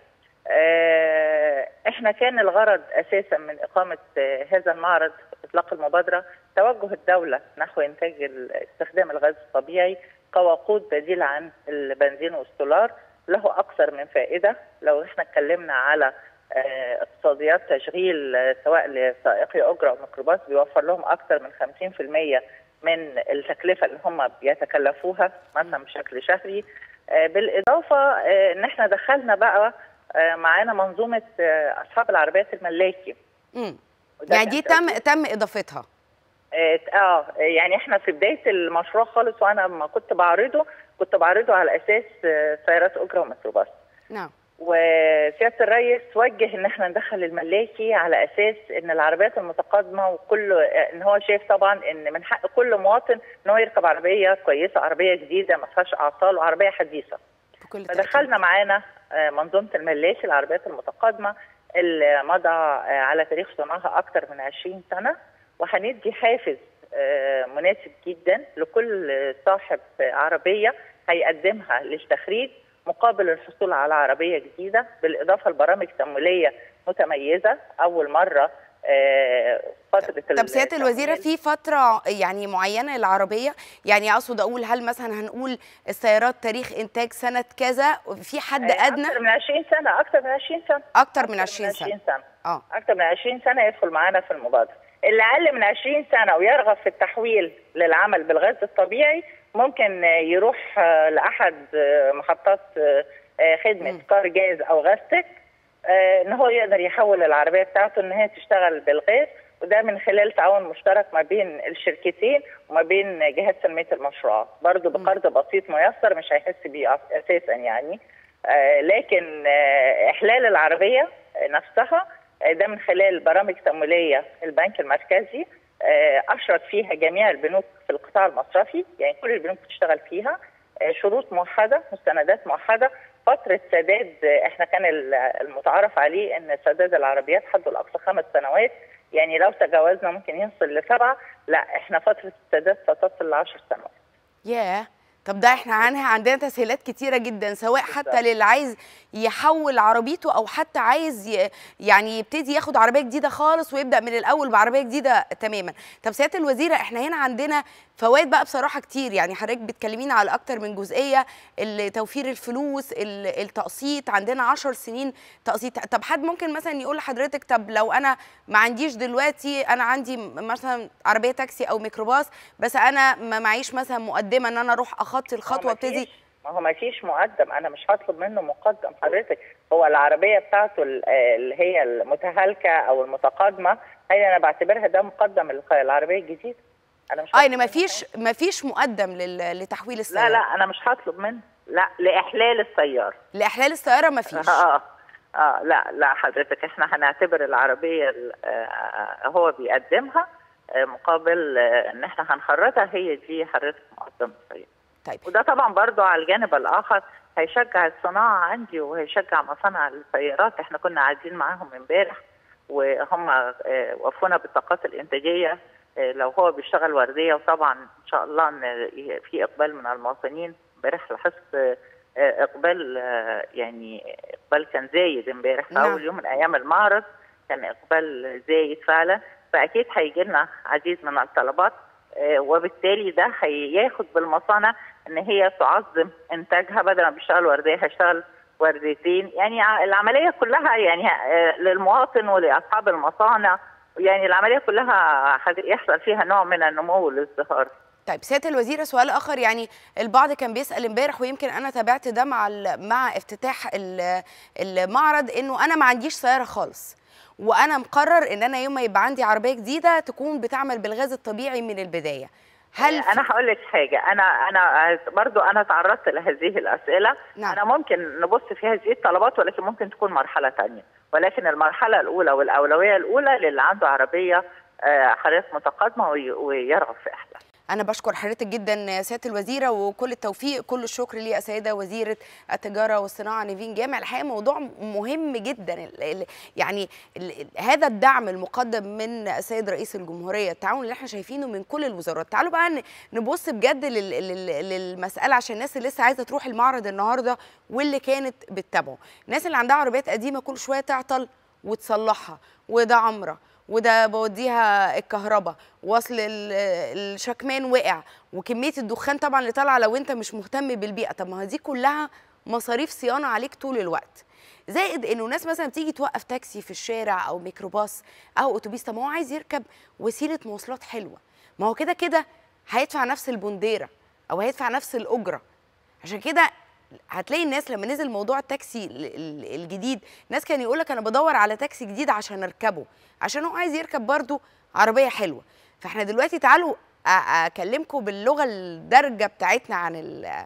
آه، احنا كان الغرض اساسا من اقامه آه، هذا المعرض اطلاق المبادره توجه الدوله نحو انتاج ال- استخدام الغاز الطبيعي كوقود بديل عن البنزين والسولار له اكثر من فائده لو احنا اتكلمنا على آه، اقتصاديات تشغيل آه، سواء لسائقي اجره او ميكروباص بيوفر لهم اكثر من 50% من التكلفه اللي هم بيتكلفوها مثلا بشكل شهري آه، بالاضافه آه، ان احنا دخلنا بقى آه، معانا منظومه آه، اصحاب العربيات الملاكي امم وده يعني دي كان تم تم اضافتها اه آه، يعني احنا في بدايه المشروع خالص وانا لما كنت بعرضه كنت بعرضه على اساس آه، سيارات اجره وميكروباص نعم وسياده الرئيس وجه ان احنا ندخل الملاكي على اساس ان العربيات المتقدمه وكل ان هو شايف طبعا ان من حق كل مواطن ان هو يركب عربيه كويسه عربيه جديده ما فيهاش اعطال وعربيه حديثه بكل تأكيد. فدخلنا معانا آه، منظومه الملاكي العربيات المتقدمه اللي مضى آه، على تاريخ صنعها اكثر من 20 سنه وهندي حافز آه، مناسب جدا لكل صاحب عربيه هيقدمها للتخريج مقابل الحصول على عربيه جديده بالاضافه لبرامج تمويليه متميزه اول مره آه، فتره طب سياده الوزيره التمويل. في فتره يعني معينه للعربيه يعني اقصد اقول هل مثلا هنقول السيارات تاريخ انتاج سنه كذا في حد آه، ادنى اكثر من 20 سنه اكثر من 20 سنه اكتر من 20 سنه 20 سنه اه اكثر من 20 سنه يدخل معانا في المبادره اللي اقل من 20 سنه ويرغب في التحويل للعمل بالغاز الطبيعي ممكن آه، يروح آه، لاحد آه، محطات آه، آه، خدمه مم. كار جاز او غازتك آه، ان هو يقدر يحول العربيه بتاعته ان هي تشتغل بالغاز وده من خلال تعاون مشترك ما بين الشركتين وما بين جهات تنميه المشروعات برضه بقرض بسيط ميسر مش هيحس بيه أس- اساسا يعني آه، لكن آه، احلال العربيه نفسها آه، ده من خلال برامج تمويليه البنك المركزي آه، اشرت فيها جميع البنوك في القطاع المصرفي يعني كل البنوك بتشتغل فيها آه، شروط موحده مستندات موحده فتره سداد آه، احنا كان ال- المتعارف عليه ان سداد العربيات حده الاقصى خمس سنوات يعني لو تجاوزنا ممكن يوصل لسبعه لا احنا فتره السداد ستصل ل 10 سنوات ياه طب ده احنا عنها عندنا تسهيلات كتيرة جدا سواء حتى للي عايز يحول عربيته او حتى عايز ي... يعني يبتدي ياخد عربية جديدة خالص ويبدأ من الاول بعربية جديدة تماما طب سيادة الوزيرة احنا هنا عندنا فوائد بقى بصراحة كتير يعني حضرتك بتكلمينا على اكتر من جزئية ال- توفير الفلوس ال- التقسيط عندنا 10 سنين تقسيط طب حد ممكن مثلا يقول لحضرتك طب لو انا ما عنديش دلوقتي انا عندي م- مثلا عربية تاكسي او ميكروباص بس انا ما معيش مثلا مقدمة ان انا اروح اخطي الخطوة ما ابتدي فيش. ما هو ما فيش مقدم انا مش هطلب منه مقدم حضرتك هو العربيه بتاعته ال- اللي هي المتهالكه او المتقادمه هي انا بعتبرها ده مقدم الق- العربيه الجديده انا مش اه هطلب يعني ما منه فيش ما فيش مقدم لل- لتحويل السياره لا لا انا مش هطلب منه لا لاحلال السياره لاحلال السياره ما فيش اه اه لا لا حضرتك احنا هنعتبر العربيه ال- آه هو بيقدمها آه مقابل آه ان احنا هنخرجها هي دي حضرتك مقدم السياره طيب وده طبعا برضو على الجانب الاخر هيشجع الصناعه عندي وهيشجع مصانع السيارات احنا كنا قاعدين معاهم امبارح وهم آه، وفونا بالطاقات الانتاجيه آه، لو هو بيشتغل ورديه وطبعا ان شاء الله ان في اقبال من المواطنين امبارح لاحظت آه، آه، اقبال آه، يعني اقبال كان زايد امبارح في نعم. اول يوم من ايام المعرض كان اقبال زايد فعلا فاكيد هيجي لنا عديد من الطلبات آه، وبالتالي ده هياخد بالمصانع ان هي تعظم انتاجها بدل ما بيشتغل ورديه هيشتغل ورديتين يعني ع- العمليه كلها يعني آه، للمواطن ولاصحاب المصانع يعني العمليه كلها هت- يحصل فيها نوع من النمو والازدهار طيب سياده الوزيره سؤال اخر يعني البعض كان بيسال امبارح ويمكن انا تابعت ده مع ال- مع افتتاح ال- المعرض انه انا ما عنديش سياره خالص وانا مقرر ان انا يوم ما يبقى عندي عربيه جديده تكون بتعمل بالغاز الطبيعي من البدايه هل في- انا هقول لك حاجه انا انا برضو انا تعرضت لهذه الاسئله نعم. انا ممكن نبص في هذه الطلبات ولكن ممكن تكون مرحله ثانيه ولكن المرحله الاولى والاولويه الاولى للي عنده عربيه آه، حضرتك متقدمه وي- ويرغب في احلام أنا بشكر حضرتك جدا سيادة الوزيرة وكل التوفيق كل الشكر ليه السيدة وزيرة التجارة والصناعة نيفين جامع الحقيقة موضوع مهم جدا ال- ال- يعني ال- ال- هذا الدعم المقدم من السيد رئيس الجمهورية التعاون اللي احنا شايفينه من كل الوزارات تعالوا بقى ن- نبص بجد لل- لل- للمسألة عشان الناس اللي لسه عايزة تروح المعرض النهاردة واللي كانت بتتابعه الناس اللي عندها عربيات قديمة كل شوية تعطل وتصلحها وده عمره وده بوديها الكهرباء وصل ال- الشكمان وقع وكميه الدخان طبعا اللي طالعه لو انت مش مهتم بالبيئه طب ما هي دي كلها مصاريف صيانه عليك طول الوقت زائد انه ناس مثلا بتيجي توقف تاكسي في الشارع او ميكروباص او اتوبيس طب ما هو عايز يركب وسيله مواصلات حلوه ما هو كده كده هيدفع نفس البنديره او هيدفع نفس الاجره عشان كده هتلاقي الناس لما نزل موضوع التاكسي ال- ال- الجديد ناس كان يقول لك انا بدور على تاكسي جديد عشان اركبه عشان هو عايز يركب برضو عربيه حلوه فاحنا دلوقتي تعالوا أ- اكلمكم باللغه الدارجه بتاعتنا عن ال-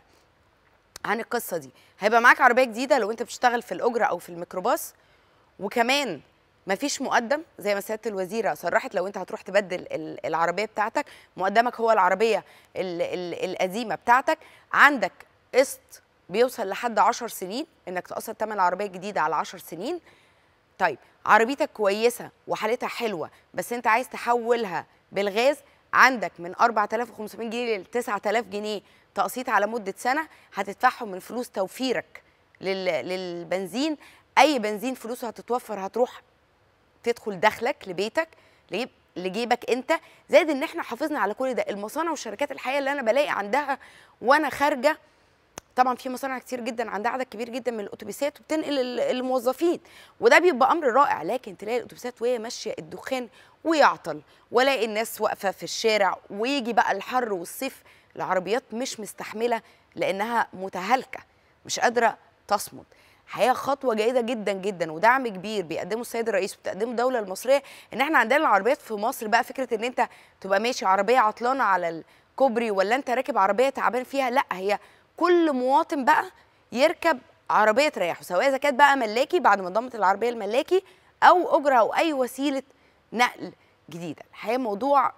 عن القصه دي هيبقى معاك عربيه جديده لو انت بتشتغل في الاجره او في الميكروباص وكمان مفيش مقدم زي ما سياده الوزيره صرحت لو انت هتروح تبدل ال- العربيه بتاعتك مقدمك هو العربيه ال- ال- القديمه بتاعتك عندك قسط بيوصل لحد 10 سنين انك تقسط ثمن العربيه الجديده على 10 سنين طيب عربيتك كويسه وحالتها حلوه بس انت عايز تحولها بالغاز عندك من 4500 جنيه ل 9000 جنيه تقسيط على مده سنه هتدفعهم من فلوس توفيرك لل... للبنزين اي بنزين فلوسه هتتوفر هتروح تدخل دخلك لبيتك لجيب لجيبك انت زائد ان احنا حافظنا على كل ده المصانع والشركات الحقيقه اللي انا بلاقي عندها وانا خارجه طبعا في مصانع كتير جدا عندها عدد كبير جدا من الاتوبيسات وبتنقل ال- الموظفين وده بيبقى امر رائع لكن تلاقي الاتوبيسات وهي ماشيه الدخان ويعطل والاقي الناس واقفه في الشارع ويجي بقى الحر والصيف العربيات مش مستحمله لانها متهالكه مش قادره تصمد حقيقه خطوه جيده جدا جدا ودعم كبير بيقدمه السيد الرئيس وبتقدمه الدوله المصريه ان احنا عندنا العربيات في مصر بقى فكره ان انت تبقى ماشي عربيه عطلانه على الكوبري ولا انت راكب عربيه تعبان فيها لا هي كل مواطن بقى يركب عربيه تريحه سواء اذا كانت بقى ملاكي بعد ما انضمت العربيه الملاكي او اجره او اي وسيله نقل جديده الحقيقه موضوع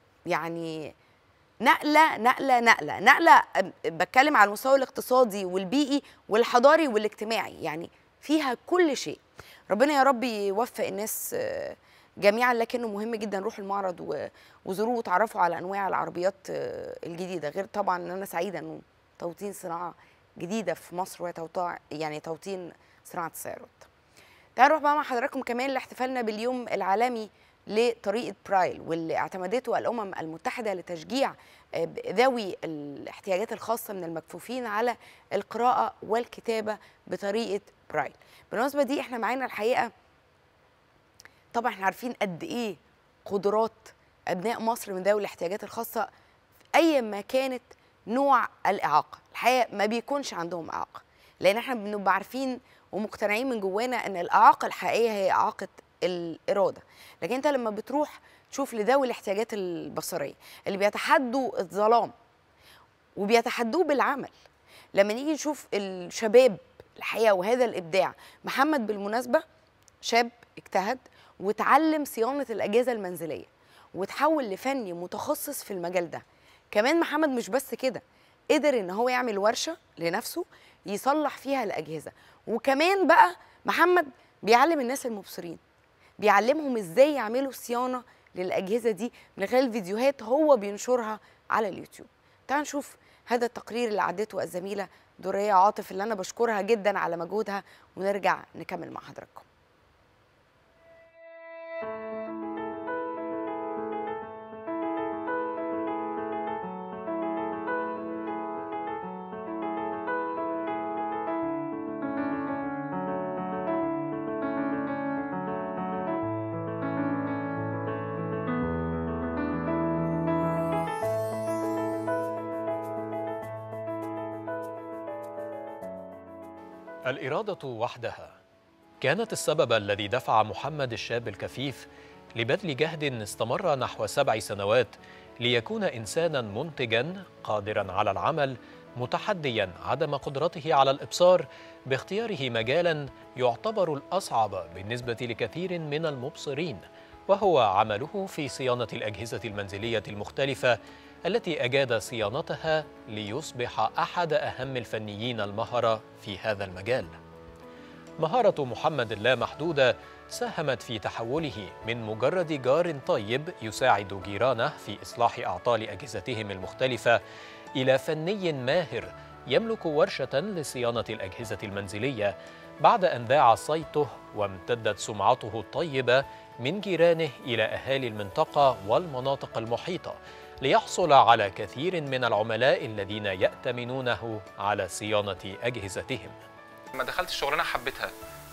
يعني نقله نقله نقله نقله أم- بتكلم على المستوى الاقتصادي والبيئي والحضاري والاجتماعي يعني فيها كل شيء ربنا يا رب يوفق الناس آه، جميعا لكنه مهم جدا روحوا المعرض و- وزوروه وتعرفوا على انواع العربيات آه، الجديده غير طبعا ان انا سعيده انه توطين صناعه جديده في مصر وهي توطيع يعني توطين صناعه السيارات تعالوا نروح بقى مع حضراتكم كمان لاحتفالنا باليوم العالمي لطريقة برايل واللي اعتمدته الأمم المتحدة لتشجيع آه، ذوي الاحتياجات الخاصة من المكفوفين على القراءة والكتابة بطريقة برايل بالمناسبة دي احنا معانا الحقيقة طبعا احنا عارفين قد ايه قدرات أبناء مصر من ذوي الاحتياجات الخاصة أي ما كانت نوع الاعاقه الحقيقه ما بيكونش عندهم اعاقه لان احنا بنبقى عارفين ومقتنعين من جوانا ان الاعاقه الحقيقيه هي اعاقه الاراده لكن انت لما بتروح تشوف لذوي الاحتياجات البصريه اللي بيتحدوا الظلام وبيتحدوه بالعمل لما نيجي نشوف الشباب الحقيقه وهذا الابداع محمد بالمناسبه شاب اجتهد وتعلم صيانه الاجهزه المنزليه وتحول لفني متخصص في المجال ده كمان محمد مش بس كده قدر ان هو يعمل ورشه لنفسه يصلح فيها الاجهزه وكمان بقى محمد بيعلم الناس المبصرين بيعلمهم ازاي يعملوا صيانه للاجهزه دي من خلال فيديوهات هو بينشرها على اليوتيوب تعال نشوف هذا التقرير اللي عدته الزميله دوريه عاطف اللي انا بشكرها جدا على مجهودها ونرجع نكمل مع حضراتكم الإرادة وحدها كانت السبب الذي دفع محمد الشاب الكفيف لبذل جهد استمر نحو سبع سنوات ليكون إنسانا منتجا قادرا على العمل متحديا عدم قدرته على الإبصار باختياره مجالا يعتبر الأصعب بالنسبة لكثير من المبصرين وهو عمله في صيانة الأجهزة المنزلية المختلفة التي أجاد صيانتها ليصبح أحد أهم الفنيين المهرة في هذا المجال. مهارة محمد اللامحدودة ساهمت في تحوله من مجرد جار طيب يساعد جيرانه في إصلاح أعطال أجهزتهم المختلفة إلى فني ماهر يملك ورشة لصيانة الأجهزة المنزلية بعد أن ذاع صيته وامتدت سمعته الطيبة من جيرانه إلى أهالي المنطقة والمناطق المحيطة ليحصل على كثير من العملاء الذين يأتمنونه على صيانة أجهزتهم لما دخلت الشغلانه حبيتها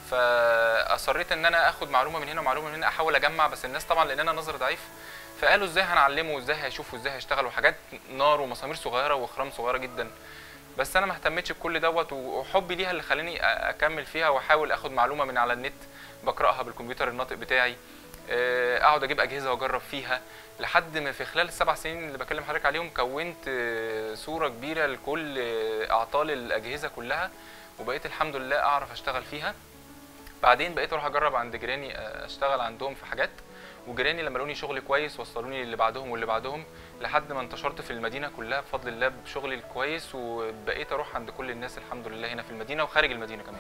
فاصريت ان انا اخد معلومه من هنا ومعلومه من هنا احاول اجمع بس الناس طبعا لان انا نظر ضعيف فقالوا ازاي هنعلمه وازاي هيشوف وازاي هيشتغل وحاجات نار ومسامير صغيره واخرام صغيره جدا بس انا ما اهتمتش بكل دوت وحبي ليها اللي خلاني اكمل فيها واحاول اخد معلومه من على النت بقراها بالكمبيوتر الناطق بتاعي اقعد اجيب اجهزه واجرب فيها لحد ما في خلال السبع سنين اللي بكلم حضرتك عليهم كونت صوره كبيره لكل اعطال الاجهزه كلها وبقيت الحمد لله اعرف اشتغل فيها بعدين بقيت اروح اجرب عند جيراني اشتغل عندهم في حاجات وجيراني لما لقوني شغلي كويس وصلوني للي بعدهم واللي بعدهم لحد ما انتشرت في المدينه كلها بفضل الله بشغلي الكويس وبقيت اروح عند كل الناس الحمد لله هنا في المدينه وخارج المدينه كمان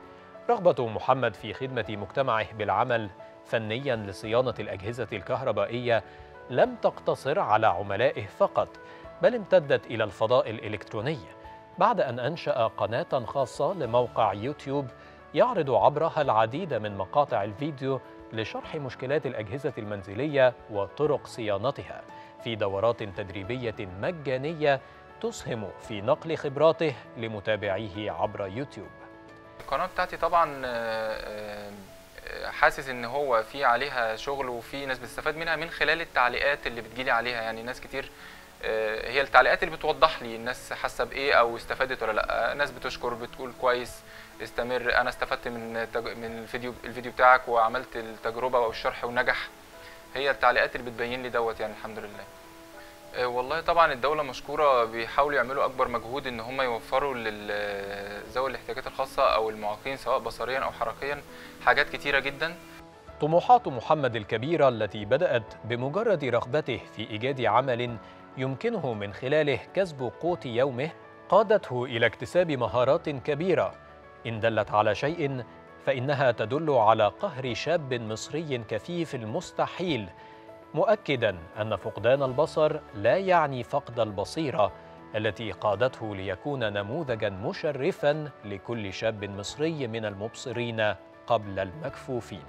رغبة محمد في خدمة مجتمعه بالعمل فنيا لصيانة الأجهزة الكهربائية لم تقتصر على عملائه فقط بل امتدت إلى الفضاء الإلكتروني بعد أن أنشأ قناة خاصة لموقع يوتيوب يعرض عبرها العديد من مقاطع الفيديو لشرح مشكلات الأجهزة المنزلية وطرق صيانتها في دورات تدريبية مجانية تسهم في نقل خبراته لمتابعيه عبر يوتيوب القناه بتاعتي طبعا حاسس ان هو في عليها شغل وفي ناس بتستفاد منها من خلال التعليقات اللي بتجيلي عليها يعني ناس كتير هي التعليقات اللي بتوضح لي الناس حاسه بايه او استفادت ولا لا ناس بتشكر بتقول كويس استمر انا استفدت من من الفيديو الفيديو بتاعك وعملت التجربه او الشرح ونجح هي التعليقات اللي بتبين لي دوت يعني الحمد لله والله طبعا الدوله مشكوره بيحاولوا يعملوا اكبر مجهود ان هم يوفروا لذوي الاحتياجات الخاصه او المعاقين سواء بصريا او حركيا حاجات كتيره جدا طموحات محمد الكبيره التي بدات بمجرد رغبته في ايجاد عمل يمكنه من خلاله كسب قوت يومه قادته الى اكتساب مهارات كبيره ان دلت على شيء فانها تدل على قهر شاب مصري كفيف المستحيل مؤكدا ان فقدان البصر لا يعني فقد البصيره التي قادته ليكون نموذجا مشرفا لكل شاب مصري من المبصرين قبل المكفوفين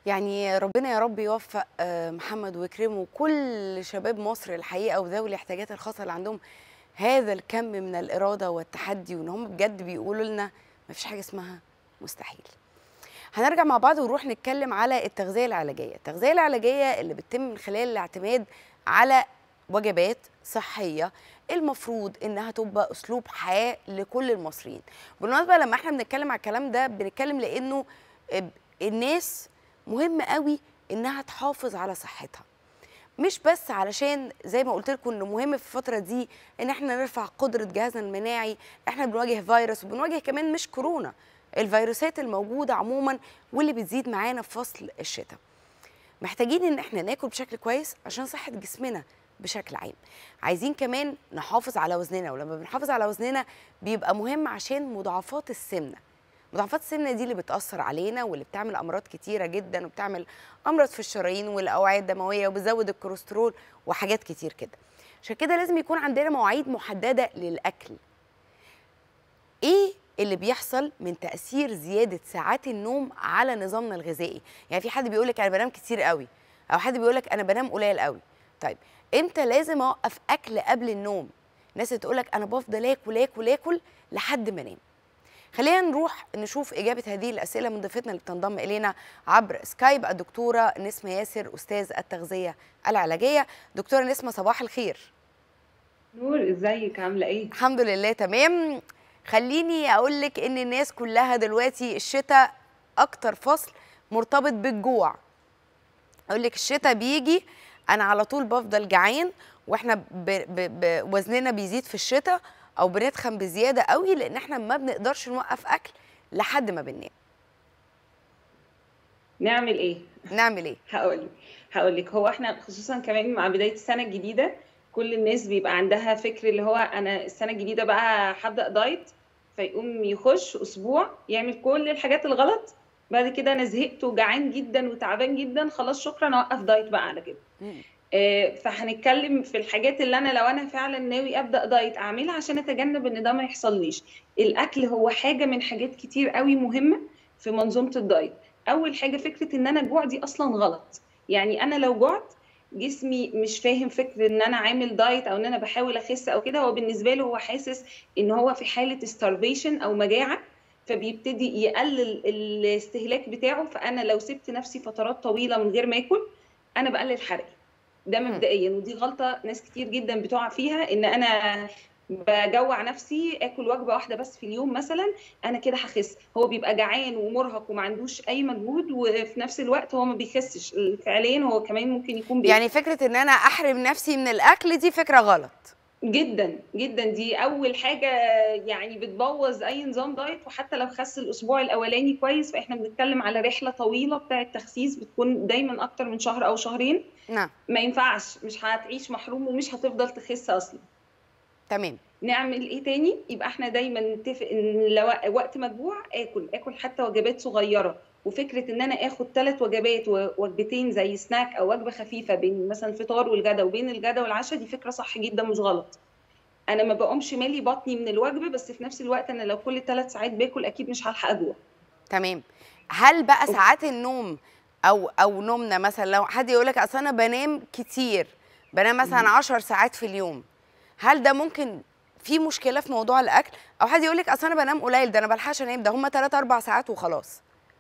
يعني ربنا يا رب يوفق آه، محمد ويكرمه وكل شباب مصر الحقيقه وذوي الاحتياجات الخاصه اللي عندهم هذا الكم من الاراده والتحدي وان هم بجد بيقولوا لنا ما فيش حاجه اسمها مستحيل هنرجع مع بعض ونروح نتكلم على التغذيه العلاجيه التغذيه العلاجيه اللي بتتم من خلال الاعتماد على وجبات صحيه المفروض انها تبقى اسلوب حياه لكل المصريين بالمناسبه لما احنا بنتكلم على الكلام ده بنتكلم لانه الناس مهم قوي انها تحافظ على صحتها مش بس علشان زي ما قلت لكم انه مهم في الفتره دي ان احنا نرفع قدره جهازنا المناعي احنا بنواجه فيروس وبنواجه كمان مش كورونا الفيروسات الموجوده عموما واللي بتزيد معانا في فصل الشتاء محتاجين ان احنا ناكل بشكل كويس عشان صحه جسمنا بشكل عام عايزين كمان نحافظ على وزننا ولما بنحافظ على وزننا بيبقى مهم عشان مضاعفات السمنه مضاعفات السمنه دي اللي بتاثر علينا واللي بتعمل امراض كتيره جدا وبتعمل امراض في الشرايين والاوعيه الدمويه وبتزود الكوليسترول وحاجات كتير كده عشان كده لازم يكون عندنا مواعيد محدده للاكل ايه اللي بيحصل من تاثير زياده ساعات النوم على نظامنا الغذائي يعني في حد بيقول لك انا بنام كتير قوي او حد بيقول لك انا بنام قليل قوي طيب امتى لازم اوقف اكل قبل النوم ناس تقول لك انا بفضل اكل اكل اكل لحد ما انام خلينا نروح نشوف إجابة هذه الأسئلة من ضيفتنا اللي بتنضم إلينا عبر سكايب الدكتورة نسمة ياسر أستاذ التغذية العلاجية دكتورة نسمة صباح الخير نور ازيك عاملة ايه؟ الحمد لله تمام خليني أقول لك إن الناس كلها دلوقتي الشتاء أكتر فصل مرتبط بالجوع أقول لك الشتاء بيجي أنا على طول بفضل جعان واحنا ب... ب... ب... وزننا بيزيد في الشتاء او بنتخن بزياده قوي لان احنا ما بنقدرش نوقف اكل لحد ما بننام نعمل ايه؟ نعمل ايه هقول لك هقول لك هو احنا خصوصا كمان مع بداية السنة الجديدة كل الناس بيبقى عندها فكر اللي هو انا السنة الجديدة بقى هبدأ دايت فيقوم يخش اسبوع يعمل كل الحاجات الغلط بعد كده انا زهقت وجعان جدا وتعبان جدا خلاص شكرا اوقف دايت بقى على كده آه، فهنتكلم في الحاجات اللي انا لو انا فعلا ناوي ابدا دايت اعملها عشان اتجنب ان ده ما يحصليش الاكل هو حاجه من حاجات كتير قوي مهمه في منظومه الدايت اول حاجه فكره ان انا جوع دي اصلا غلط يعني انا لو جعت جسمي مش فاهم فكر ان انا عامل دايت او ان انا بحاول اخس او كده هو بالنسبه له هو حاسس ان هو في حاله starvation او مجاعه فبيبتدي يقلل الاستهلاك بتاعه فانا لو سبت نفسي فترات طويله من غير ما اكل انا بقلل حرقي ده مبدئيا ودي غلطه ناس كتير جدا بتقع فيها ان انا بجوع نفسي اكل وجبه واحده بس في اليوم مثلا انا كده هخس هو بيبقى جعان ومرهق وما عندوش اي مجهود وفي نفس الوقت هو ما بيخسش فعليا هو كمان ممكن يكون بيخس. يعني فكره ان انا احرم نفسي من الاكل دي فكره غلط جدا جدا دي اول حاجه يعني بتبوظ اي نظام دايت وحتى لو خس الاسبوع الاولاني كويس فاحنا بنتكلم على رحله طويله بتاعه تخسيس بتكون دايما اكتر من شهر او شهرين نعم ما ينفعش مش هتعيش محروم ومش هتفضل تخس اصلا تمام نعمل ايه تاني يبقى احنا دايما نتفق ان لو وقت مجوع اكل اكل حتى وجبات صغيره وفكره ان انا اخد ثلاث وجبات ووجبتين زي سناك او وجبه خفيفه بين مثلا الفطار والغدا وبين الغدا والعشاء دي فكره صح جدا مش غلط انا ما بقومش مالي بطني من الوجبه بس في نفس الوقت انا لو كل ثلاث ساعات باكل اكيد مش هلحق اجوع تمام هل بقى ساعات النوم او او نومنا مثلا لو حد يقول لك اصل انا بنام كتير بنام مثلا 10 ساعات في اليوم هل ده ممكن في مشكله في موضوع الاكل او حد يقول لك اصل انا بنام قليل ده انا بلحقش انام ده هم 3 4 ساعات وخلاص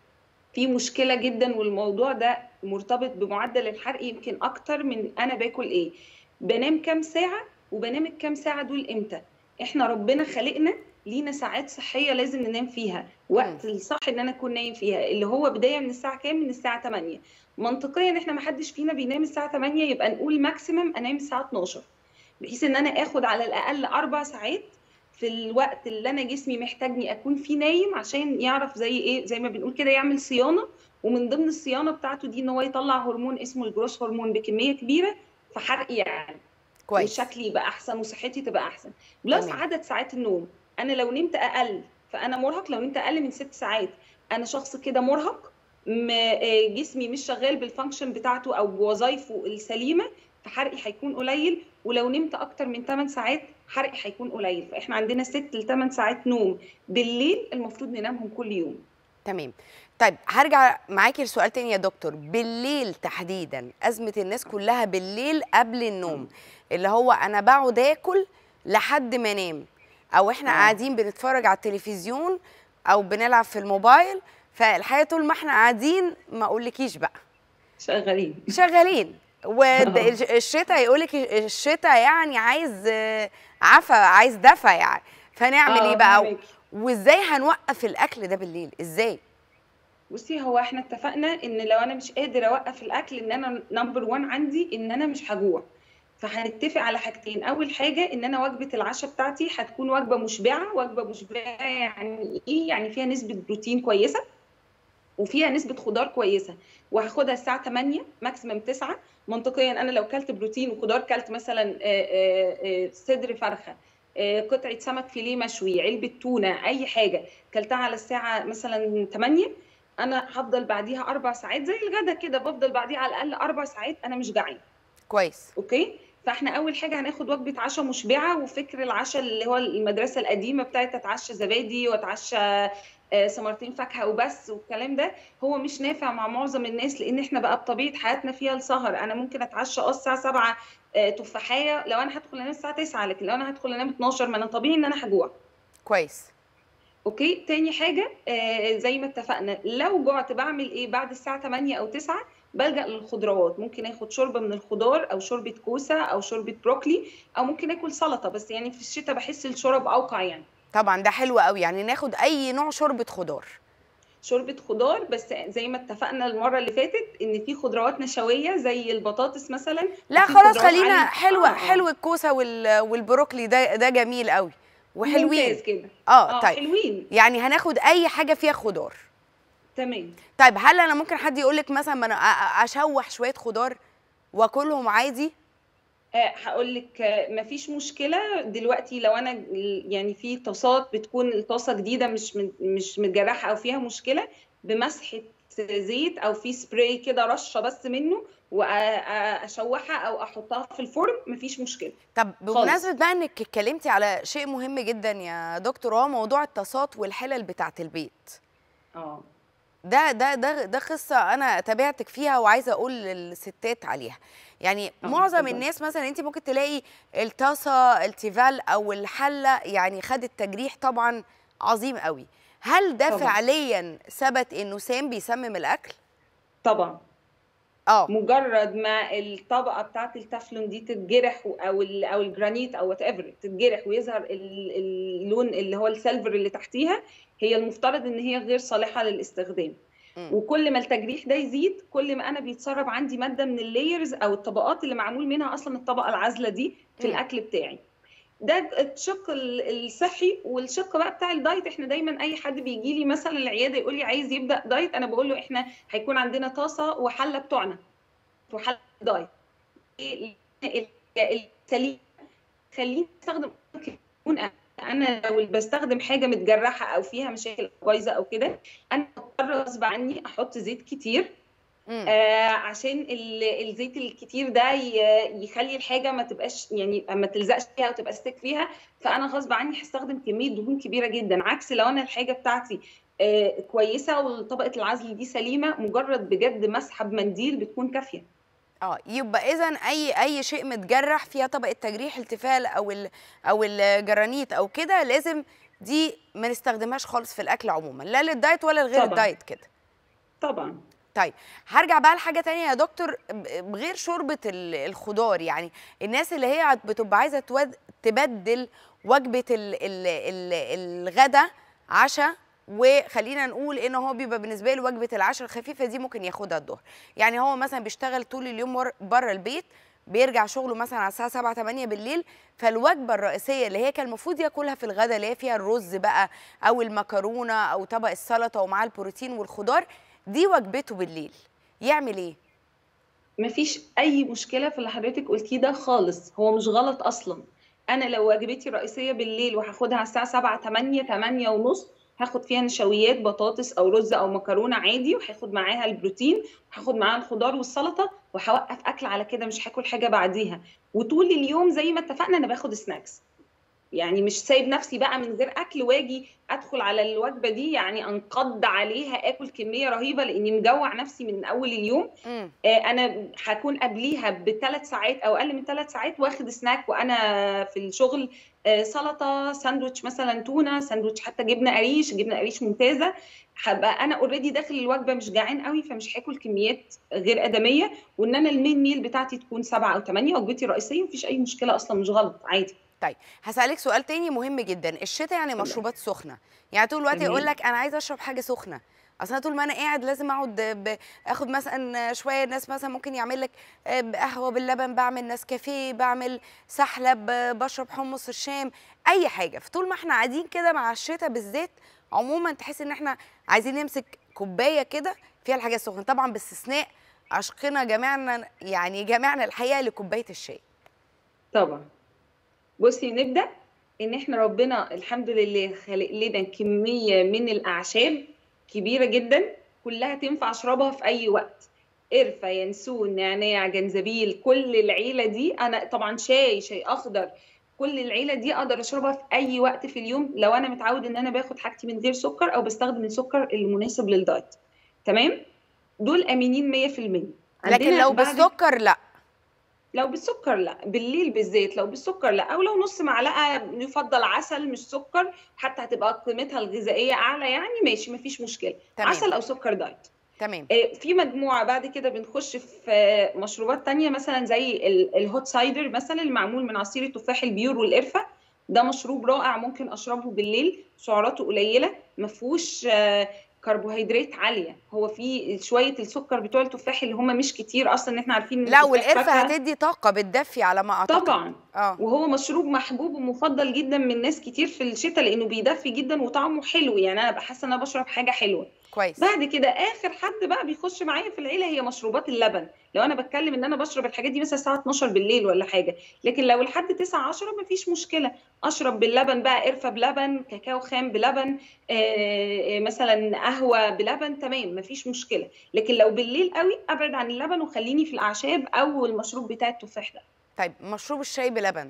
في مشكله جدا والموضوع ده مرتبط بمعدل الحرق يمكن اكتر من انا باكل ايه بنام كام ساعه وبنام الكام ساعه دول امتى احنا ربنا خلقنا لينا ساعات صحيه لازم ننام فيها وقت الصح ان انا اكون نايم فيها اللي هو بدايه من الساعه كام من الساعه 8 منطقيا احنا ما حدش فينا بينام الساعه 8 يبقى نقول ماكسيمم انام الساعه 12 بحيث ان انا اخد على الاقل اربع ساعات في الوقت اللي انا جسمي محتاجني اكون فيه نايم عشان يعرف زي ايه زي ما بنقول كده يعمل صيانه ومن ضمن الصيانه بتاعته دي ان هو يطلع هرمون اسمه الجروس هرمون بكميه كبيره فحرقي يعني كويس وشكلي يبقى احسن وصحتي تبقى احسن بلس تمام. عدد ساعات النوم انا لو نمت اقل فانا مرهق لو نمت اقل من ست ساعات انا شخص كده مرهق م- آه، جسمي مش شغال بالفانكشن بتاعته او بوظايفه السليمه فحرقي هيكون قليل ولو نمت اكتر من 8 ساعات حرقي هيكون قليل فاحنا عندنا 6 ل 8 ساعات نوم بالليل المفروض ننامهم كل يوم تمام طيب هرجع معاكي لسؤال تاني يا دكتور بالليل تحديدا ازمه الناس كلها بالليل قبل النوم اللي هو انا بقعد اكل لحد ما انام او احنا آه. قاعدين بنتفرج على التلفزيون او بنلعب في الموبايل فالحقيقه طول ما احنا قاعدين ما اقولكيش بقى شغالين شغالين والشتاء يقولك الشتاء يعني عايز آه، عفا عايز دفى يعني فنعمل آه، ايه بقى فهماكي. وازاي هنوقف الاكل ده بالليل ازاي بصي هو احنا اتفقنا ان لو انا مش قادر اوقف الاكل ان انا نمبر 1 عندي ان انا مش هجوع فهنتفق على حاجتين اول حاجه ان انا وجبه العشاء بتاعتي هتكون وجبه مشبعه وجبه مشبعه يعني ايه يعني فيها نسبه بروتين كويسه وفيها نسبه خضار كويسه وهاخدها الساعه 8 ماكسيمم 9 منطقيا انا لو كلت بروتين وخضار كلت مثلا آه، آه، آه، صدر فرخه آه، قطعه سمك فيليه مشوي علبه تونه اي حاجه كلتها على الساعه مثلا 8 انا هفضل بعديها اربع ساعات زي الغدا كده بفضل بعديها على الاقل اربع ساعات انا مش جعان كويس اوكي فاحنا اول حاجه هناخد وجبه عشاء مشبعه وفكر العشاء اللي هو المدرسه القديمه بتاعت اتعشى زبادي واتعشى آه، ثمرتين فاكهه وبس والكلام ده هو مش نافع مع معظم الناس لان احنا بقى بطبيعه حياتنا فيها السهر انا ممكن اتعشى اه الساعه 7 آه، تفاحيه لو انا هدخل انام الساعه 9 لكن لو انا هدخل انام 12 ما انا طبيعي ان انا هجوع كويس اوكي تاني حاجه آه زي ما اتفقنا لو جعت بعمل ايه بعد الساعه 8 او 9 بلجأ للخضروات ممكن اخد شوربه من الخضار او شوربه كوسه او شوربه بروكلي او ممكن اكل سلطه بس يعني في الشتاء بحس الشرب اوقع يعني طبعا ده حلو قوي يعني ناخد اي نوع شوربه خضار شوربه خضار بس زي ما اتفقنا المره اللي فاتت ان في خضروات نشويه زي البطاطس مثلا لا وفي خلاص خضروات خلينا عالية- حلوه آه، آه. حلو الكوسه وال- والبروكلي ده ده جميل قوي وحلوين ممتاز كده اه اه طيب حلوين يعني هناخد اي حاجه فيها خضار تمام طيب هل انا ممكن حد يقول لك مثلا ما انا أ- أ- اشوح شويه خضار واكلهم عادي آه، هقول لك آه، مفيش مشكله دلوقتي لو انا ال- يعني في طاسات بتكون الطاسه جديده مش من- مش متجرحه او فيها مشكله بمسحه زيت او في سبراي كده رشه بس منه واشوحها او احطها في الفرن مفيش مشكله طب بمناسبه بقى انك اتكلمتي على شيء مهم جدا يا دكتور هو موضوع الطاسات والحلل بتاعه البيت اه ده ده ده ده قصه انا تابعتك فيها وعايزه اقول للستات عليها يعني آه، معظم اتفضلي. الناس مثلا انت ممكن تلاقي الطاسه التيفال او الحله يعني خدت تجريح طبعا عظيم قوي هل ده طبعاً. فعليا ثبت انه سام بيسمم الاكل طبعا اه مجرد ما الطبقه بتاعت التفلون دي تتجرح او ال او الجرانيت او وات ايفر تتجرح ويظهر ال- اللون اللي هو السيلفر اللي تحتيها هي المفترض ان هي غير صالحه للاستخدام مم. وكل ما التجريح ده يزيد كل ما انا بيتسرب عندي ماده من اللايرز او الطبقات اللي معمول منها اصلا الطبقه العازله دي في مم. الاكل بتاعي ده الشق ال- الصحي والشق بقى بتاع الدايت احنا دايما اي حد بيجي لي مثلا العياده يقول لي عايز يبدا دايت انا بقول له احنا هيكون عندنا طاسه وحله بتوعنا وحله دايت ال- ال- السليم خليني استخدم يكون انا لو بستخدم حاجه متجرحه او فيها مشاكل بايظه او كده انا بضطر غصب عني احط زيت كتير مم. آه عشان ال- الزيت الكتير ده ي- يخلي الحاجه ما تبقاش يعني ما تلزقش فيها وتبقى ستيك فيها فانا غصب عني هستخدم كميه دهون كبيره جدا عكس لو انا الحاجه بتاعتي آه كويسه وطبقه العزل دي سليمه مجرد بجد مسحه بمنديل بتكون كافيه اه يبقى اذا اي اي شيء متجرح فيها طبقه تجريح التفال او ال او الجرانيت او كده لازم دي ما نستخدمهاش خالص في الاكل عموما لا للدايت ولا لغير طبعاً. الدايت كده طبعا طيب هرجع بقى لحاجه تانية يا دكتور ب- بغير شوربه ال- الخضار يعني الناس اللي هي عت- بتبقى عايزه تود- تبدل وجبه ال ال ال الغدا عشاء وخلينا نقول ان هو بيبقى بالنسبه له وجبه العشاء الخفيفه دي ممكن ياخدها الظهر يعني هو مثلا بيشتغل طول اليوم بره البيت بيرجع شغله مثلا على الساعه 7 8 بالليل فالوجبه الرئيسيه اللي هي كان المفروض ياكلها في الغداء اللي هي فيها الرز بقى او المكرونه او طبق السلطه ومعاه البروتين والخضار دي وجبته بالليل يعمل ايه مفيش اي مشكله في اللي حضرتك قلتيه ده خالص هو مش غلط اصلا انا لو وجبتي الرئيسيه بالليل وهاخدها على الساعه 7 8 8 ونص هاخد فيها نشويات بطاطس او رز او مكرونه عادي وهاخد معاها البروتين وهاخد معاها الخضار والسلطه وهوقف اكل على كده مش هاكل حاجه بعديها وطول اليوم زي ما اتفقنا انا باخد سناكس يعني مش سايب نفسي بقى من غير اكل واجي ادخل على الوجبه دي يعني انقض عليها اكل كميه رهيبه لاني مجوع نفسي من اول اليوم مم. آه، انا هكون قبليها بثلاث ساعات او اقل من ثلاث ساعات واخد سناك وانا في الشغل آه، سلطه ساندوتش مثلا تونه ساندوتش حتى جبنه قريش جبنه قريش ممتازه هبقى انا اوريدي داخل الوجبه مش جعان قوي فمش هاكل كميات غير ادميه وان انا المين ميل بتاعتي تكون سبعه او ثمانيه وجبتي الرئيسيه مفيش اي مشكله اصلا مش غلط عادي طيب هسألك سؤال تاني مهم جدا الشتاء يعني مشروبات سخنة يعني طول الوقت تمام. يقول لك أنا عايز أشرب حاجة سخنة اصل أنا طول ما انا قاعد لازم اقعد ب- اخد مثلا شويه الناس مثلا ممكن يعمل لك قهوه باللبن بعمل نسكافيه بعمل سحلب بشرب حمص الشام اي حاجه فطول ما احنا قاعدين كده مع الشتاء بالذات عموما تحس ان احنا عايزين نمسك كوبايه كده فيها الحاجه السخنه طبعا باستثناء عشقنا جميعنا يعني جميعنا الحقيقه لكوبايه الشاي طبعا بصي نبدا ان احنا ربنا الحمد لله خلق لنا كميه من الاعشاب كبيره جدا كلها تنفع اشربها في اي وقت قرفه ينسون نعناع جنزبيل كل العيله دي انا طبعا شاي شاي اخضر كل العيله دي اقدر اشربها في اي وقت في اليوم لو انا متعود ان انا باخد حاجتي من غير سكر او بستخدم السكر المناسب للدايت تمام دول امنين 100% لكن عندنا لو بعد- بالسكر لا لو بالسكر لا بالليل بالذات لو بالسكر لا او لو نص معلقه يفضل عسل مش سكر حتى هتبقى قيمتها الغذائيه اعلى يعني ماشي مفيش مشكله تمام. عسل او سكر دايت تمام آه، في مجموعه بعد كده بنخش في آه، مشروبات تانية مثلا زي ال- الهوت سايدر مثلا المعمول من عصير التفاح البيور والقرفه ده مشروب رائع ممكن اشربه بالليل سعراته قليله ما فيهوش آه، كربوهيدرات عاليه هو فيه شويه السكر بتوع التفاح اللي هم مش كتير اصلا ان احنا عارفين إن لا التفاح والقرفه فاكهة. هتدي طاقه بتدفي على ما اعتقد طبعا اه وهو مشروب محبوب ومفضل جدا من ناس كتير في الشتاء لانه بيدفي جدا وطعمه حلو يعني انا بحس ان انا بشرب حاجه حلوه كويس بعد كده اخر حد بقى بيخش معايا في العيله هي مشروبات اللبن لو انا بتكلم ان انا بشرب الحاجات دي مثلا الساعه 12 بالليل ولا حاجه لكن لو لحد 9 10 مفيش مشكله اشرب باللبن بقى قرفه بلبن كاكاو خام بلبن آه، آه، مثلا قهوه بلبن تمام مفيش مشكله لكن لو بالليل قوي ابعد عن اللبن وخليني في الاعشاب او المشروب بتاع التفاح ده طيب مشروب الشاي بلبن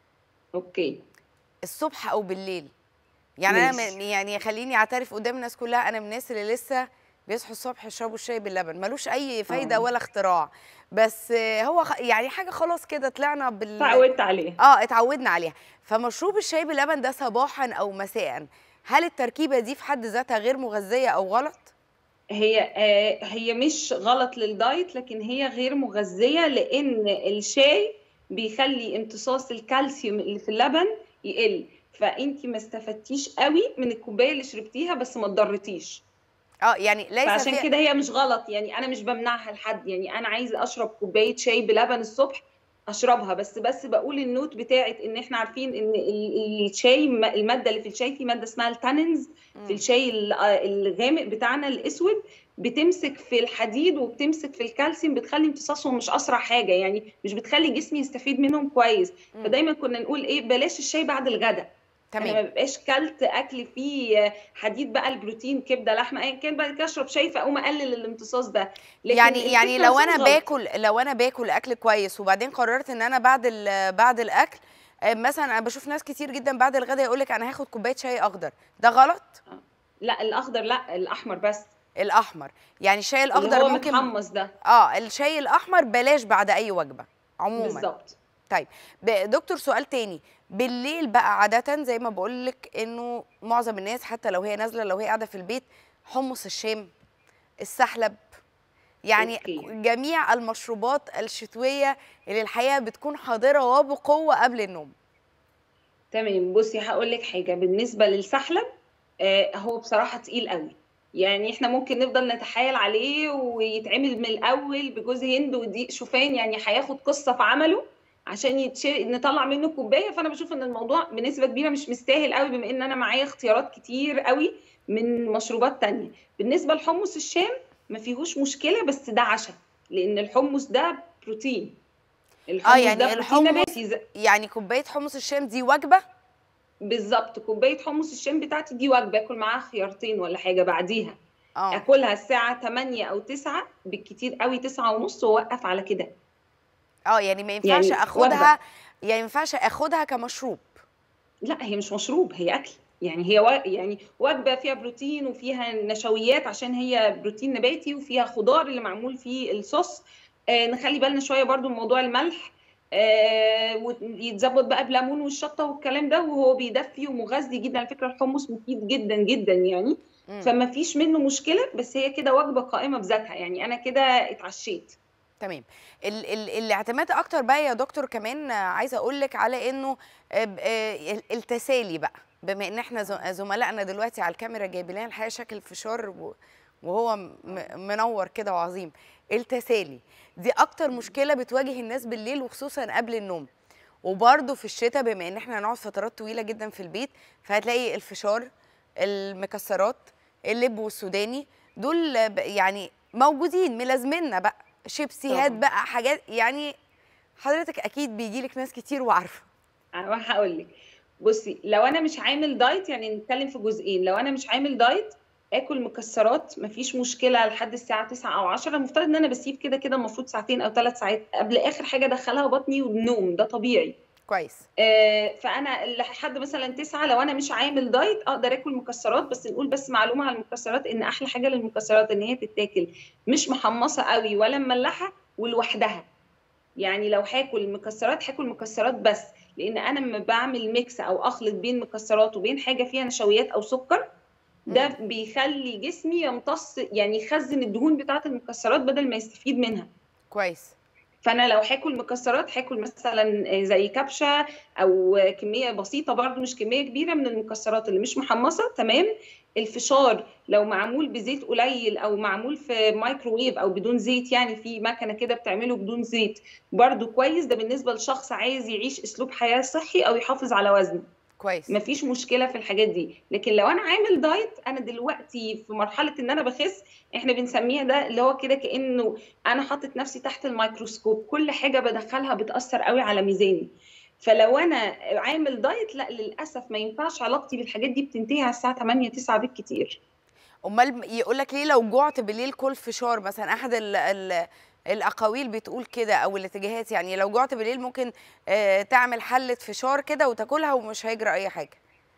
اوكي الصبح او بالليل يعني انا ماشي. من يعني خليني اعترف قدام الناس كلها انا من الناس اللي لسه بيصحوا الصبح يشربوا الشاي باللبن ملوش اي فايده آه. ولا اختراع بس آه، هو خ... يعني حاجه خلاص كده طلعنا بال تعودت عليه اه اتعودنا عليها فمشروب الشاي باللبن ده صباحا او مساء هل التركيبه دي في حد ذاتها غير مغذيه او غلط هي آه، هي مش غلط للدايت لكن هي غير مغذية لأن الشاي بيخلي امتصاص الكالسيوم اللي في اللبن يقل فانت ما استفدتيش قوي من الكوبايه اللي شربتيها بس ما اتضرتيش اه يعني ليس فعشان في كده هي مش غلط يعني انا مش بمنعها لحد يعني انا عايزه اشرب كوبايه شاي بلبن الصبح اشربها بس بس بقول النوت بتاعت ان احنا عارفين ان ال- الشاي م- الماده اللي في الشاي في ماده اسمها التانينز في الشاي ال- الغامق بتاعنا الاسود بتمسك في الحديد وبتمسك في الكالسيوم بتخلي امتصاصهم مش اسرع حاجه يعني مش بتخلي جسمي يستفيد منهم كويس مم. فدايما كنا نقول ايه بلاش الشاي بعد الغداء انا ما تمام ببقاش كلت اكل فيه حديد بقى البروتين كبده لحمه ايا كان بعد كده اشرب شاي فاقوم اقلل الامتصاص ده لكن يعني يعني الفكرة لو عشان انا غلط. باكل لو انا باكل اكل كويس وبعدين قررت ان انا بعد ال- بعد الاكل آه، مثلا انا بشوف ناس كتير جدا بعد الغداء يقول لك انا هاخد كوبايه شاي اخضر ده غلط لا الاخضر لا الاحمر بس الاحمر يعني الشاي اللي الاخضر هو ممكن متحمص ده اه الشاي الاحمر بلاش بعد اي وجبه عموما بالظبط طيب ب- دكتور سؤال تاني بالليل بقى عادة زي ما بقول لك انه معظم الناس حتى لو هي نازلة لو هي قاعدة في البيت حمص الشام السحلب يعني أوكي. جميع المشروبات الشتوية اللي الحقيقة بتكون حاضرة وبقوة قبل النوم تمام بصي هقول لك حاجه بالنسبه للسحلب آه هو بصراحه تقيل قوي يعني احنا ممكن نفضل نتحايل عليه ويتعمل من الاول بجوز هند ودقيق شوفان يعني هياخد قصه في عمله عشان يتشر... نطلع منه كوبايه فانا بشوف ان الموضوع بنسبه كبيره مش مستاهل قوي بما ان انا معايا اختيارات كتير قوي من مشروبات تانية بالنسبه لحمص الشام ما فيهوش مشكله بس ده عشاء لان الحمص ده بروتين الحمص يعني ده بروتين الحمص- نباتي زي- يعني كوباية حمص الشام دي وجبة بالظبط كوبايه حمص الشام بتاعتي دي وجبه اكل معاها خيارتين ولا حاجه بعديها اه اكلها الساعه 8 او 9 بالكتير قوي 9 ونص واوقف على كده اه يعني ما ينفعش يعني اخدها وجبة. يعني ما ينفعش اخدها كمشروب لا هي مش مشروب هي اكل يعني هي و... يعني وجبه فيها بروتين وفيها نشويات عشان هي بروتين نباتي وفيها خضار اللي معمول فيه الصوص آه نخلي بالنا شويه برضو من موضوع الملح آه ويتظبط بقى بليمون والشطه والكلام ده وهو بيدفي ومغذي جدا على فكره الحمص مفيد جدا جدا يعني مم. فما فيش منه مشكله بس هي كده وجبه قائمه بذاتها يعني انا كده اتعشيت تمام ال ال الاعتماد اكتر بقى يا دكتور كمان آه، عايزه اقول لك على انه آه، ب- آه، ال- التسالي بقى بما ان احنا ز- زملائنا دلوقتي على الكاميرا جايبين لنا الحقيقه شكل فشار و- وهو م- منور كده وعظيم التسالي دي اكتر مشكله بتواجه الناس بالليل وخصوصا قبل النوم وبرده في الشتاء بما ان احنا هنقعد فترات طويله جدا في البيت فهتلاقي الفشار المكسرات اللب والسوداني دول ب- يعني موجودين ملازميننا بقى شيبسيهات طبعاً. بقى حاجات يعني حضرتك اكيد بيجيلك ناس كتير وعارفه انا هقول لك بصي لو انا مش عامل دايت يعني نتكلم في جزئين لو انا مش عامل دايت اكل مكسرات مفيش مشكله لحد الساعه 9 او 10 المفترض ان انا بسيب كده كده المفروض ساعتين او ثلاث ساعات قبل اخر حاجه ادخلها بطني والنوم ده طبيعي كويس آه، فانا لحد مثلا تسعة لو انا مش عامل دايت اقدر اكل مكسرات بس نقول بس معلومه على المكسرات ان احلى حاجه للمكسرات ان هي تتاكل مش محمصه قوي ولا مملحه ولوحدها يعني لو هاكل مكسرات هاكل مكسرات بس لان انا لما بعمل ميكس او اخلط بين مكسرات وبين حاجه فيها نشويات او سكر ده بيخلي جسمي يمتص يعني يخزن الدهون بتاعه المكسرات بدل ما يستفيد منها كويس فانا لو هاكل مكسرات هاكل مثلا زي كبشه او كميه بسيطه برضو مش كميه كبيره من المكسرات اللي مش محمصه تمام الفشار لو معمول بزيت قليل او معمول في مايكروويف او بدون زيت يعني في مكنه كده بتعمله بدون زيت برضو كويس ده بالنسبه لشخص عايز يعيش اسلوب حياه صحي او يحافظ على وزنه كويس مفيش مشكله في الحاجات دي لكن لو انا عامل دايت انا دلوقتي في مرحله ان انا بخس احنا بنسميها ده اللي هو كده كانه انا حاطط نفسي تحت الميكروسكوب كل حاجه بدخلها بتاثر قوي على ميزاني فلو انا عامل دايت لا للاسف ما ينفعش علاقتي بالحاجات دي بتنتهي على الساعه 8 9 بالكتير امال يقول لك ليه لو جوعت بالليل كل فشار مثلا احد ال ال الاقاويل بتقول كده او الاتجاهات يعني لو جوعت بالليل ممكن آه، تعمل حله فشار كده وتاكلها ومش هيجرى اي حاجه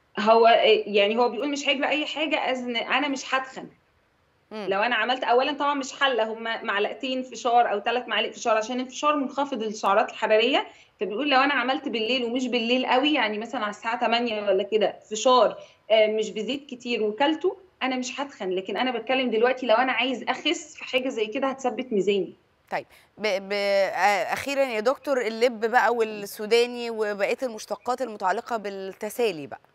هو يعني هو بيقول مش هيجرى اي حاجه اذن انا مش هتخن مم. لو انا عملت اولا طبعا مش حله هم معلقتين فشار او ثلاث معالق فشار عشان الفشار منخفض السعرات الحراريه فبيقول لو انا عملت بالليل ومش بالليل قوي يعني مثلا على الساعه 8 ولا كده فشار آه، مش بزيت كتير وكلته انا مش هتخن لكن انا بتكلم دلوقتي لو انا عايز اخس في حاجه زي كده هتثبت ميزاني ب... ب... آه، اخيرا يا دكتور اللب بقى والسوداني وبقيه المشتقات المتعلقه بالتسالي بقى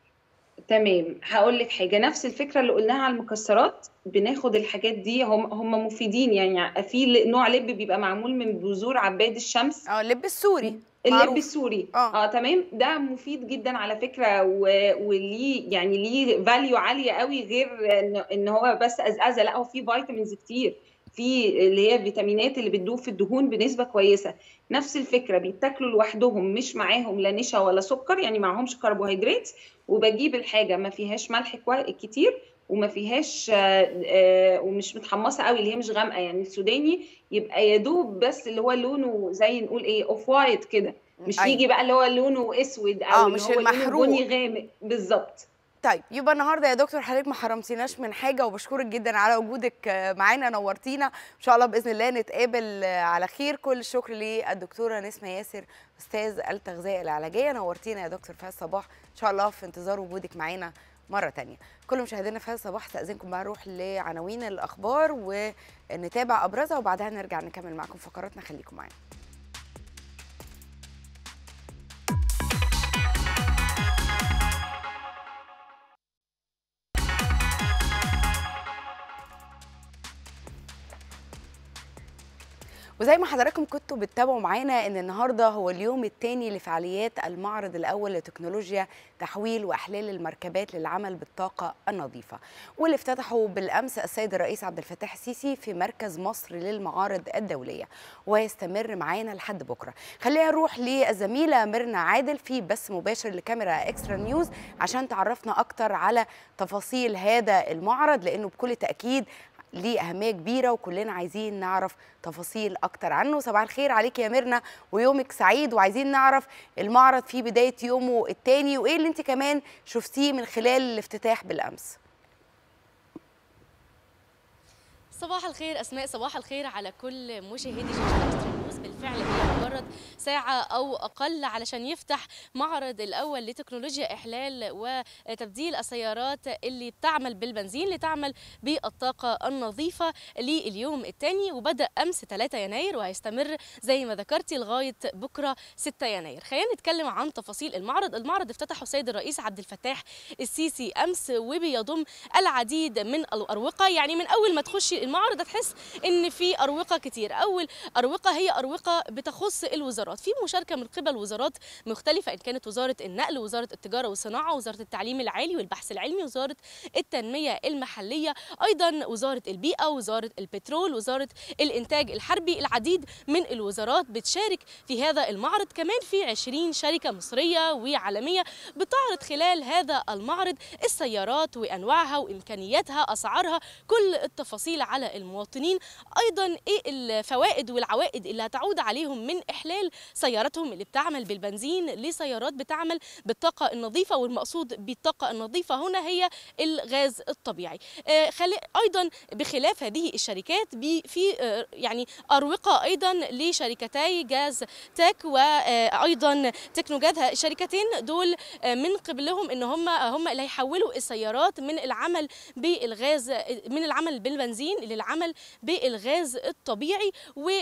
تمام هقول لك حاجه نفس الفكره اللي قلناها على المكسرات بناخد الحاجات دي هم هم مفيدين يعني في نوع لب بيبقى معمول من بذور عباد الشمس اه اللب السوري اللب معروف. السوري آه. اه تمام ده مفيد جدا على فكره و- وليه يعني ليه فاليو عاليه قوي غير ان ان هو بس ازازه لا هو فيه فيتامينز كتير في اللي هي الفيتامينات اللي بتدوب في الدهون بنسبه كويسه نفس الفكره بيتاكلوا لوحدهم مش معاهم لا نشا ولا سكر يعني معهمش كربوهيدرات وبجيب الحاجه ما فيهاش ملح كوا- كتير وما فيهاش آه، آه، ومش متحمصه قوي اللي هي مش غامقه يعني السوداني يبقى يا دوب بس اللي هو لونه زي نقول ايه اوف وايت كده مش أيوة. يجي بقى اللي هو لونه اسود او آه، اللي مش هو لونه المحروق. بني غامق بالظبط طيب يبقى النهارده يا دكتور حضرتك ما حرمتيناش من حاجه وبشكرك جدا على وجودك آه، معانا نورتينا ان شاء الله باذن الله نتقابل آه، على خير كل الشكر للدكتوره نسمه ياسر استاذ التغذيه العلاجيه نورتينا يا دكتور فهد صباح ان شاء الله في انتظار وجودك معانا مره تانية كل مشاهدينا في هذا الصباح استاذنكم بقى نروح لعناوين الاخبار ونتابع ابرزها وبعدها نرجع نكمل معاكم فقراتنا خليكم معانا وزي ما حضراتكم كنتوا بتتابعوا معانا ان النهارده هو اليوم الثاني لفعاليات المعرض الاول لتكنولوجيا تحويل واحلال المركبات للعمل بالطاقه النظيفه واللي افتتحه بالامس السيد الرئيس عبد الفتاح السيسي في مركز مصر للمعارض الدوليه وهيستمر معانا لحد بكره خلينا نروح للزميله ميرنا عادل في بث مباشر لكاميرا اكسترا نيوز عشان تعرفنا اكتر على تفاصيل هذا المعرض لانه بكل تاكيد ليه أهمية كبيرة وكلنا عايزين نعرف تفاصيل أكتر عنه صباح الخير عليك يا ميرنا ويومك سعيد وعايزين نعرف المعرض في بداية يومه التاني وإيه اللي أنت كمان شفتيه من خلال الافتتاح بالأمس صباح الخير اسماء صباح الخير على كل مشاهدي شاشه اكسترا نيوز بالفعل هي مجرد ساعه او اقل علشان يفتح معرض الاول لتكنولوجيا احلال وتبديل السيارات اللي بتعمل بالبنزين لتعمل بالطاقه النظيفه لليوم الثاني وبدا امس 3 يناير وهيستمر زي ما ذكرتي لغايه بكره 6 يناير خلينا نتكلم عن تفاصيل المعرض المعرض افتتحه السيد الرئيس عبد الفتاح السيسي امس وبيضم العديد من الاروقه يعني من اول ما تخشي المعرض هتحس ان في اروقه كتير اول اروقه هي اروقه بتخص الوزارات في مشاركه من قبل وزارات مختلفه ان كانت وزاره النقل وزاره التجاره والصناعه وزاره التعليم العالي والبحث العلمي وزاره التنميه المحليه ايضا وزاره البيئه وزاره البترول وزاره الانتاج الحربي العديد من الوزارات بتشارك في هذا المعرض كمان في 20 شركه مصريه وعالميه بتعرض خلال هذا المعرض السيارات وانواعها وامكانياتها اسعارها كل التفاصيل على المواطنين ايضا ايه الفوائد والعوائد اللي هتعود عليهم من احلال سيارتهم اللي بتعمل بالبنزين لسيارات بتعمل بالطاقه النظيفه والمقصود بالطاقه النظيفه هنا هي الغاز الطبيعي آه خلي ايضا بخلاف هذه الشركات بي في آه يعني اروقه ايضا لشركتي جاز تاك وايضا تكنوجاز الشركتين دول آه من قبلهم ان هم هم اللي هيحولوا السيارات من العمل بالغاز من العمل بالبنزين للعمل بالغاز الطبيعي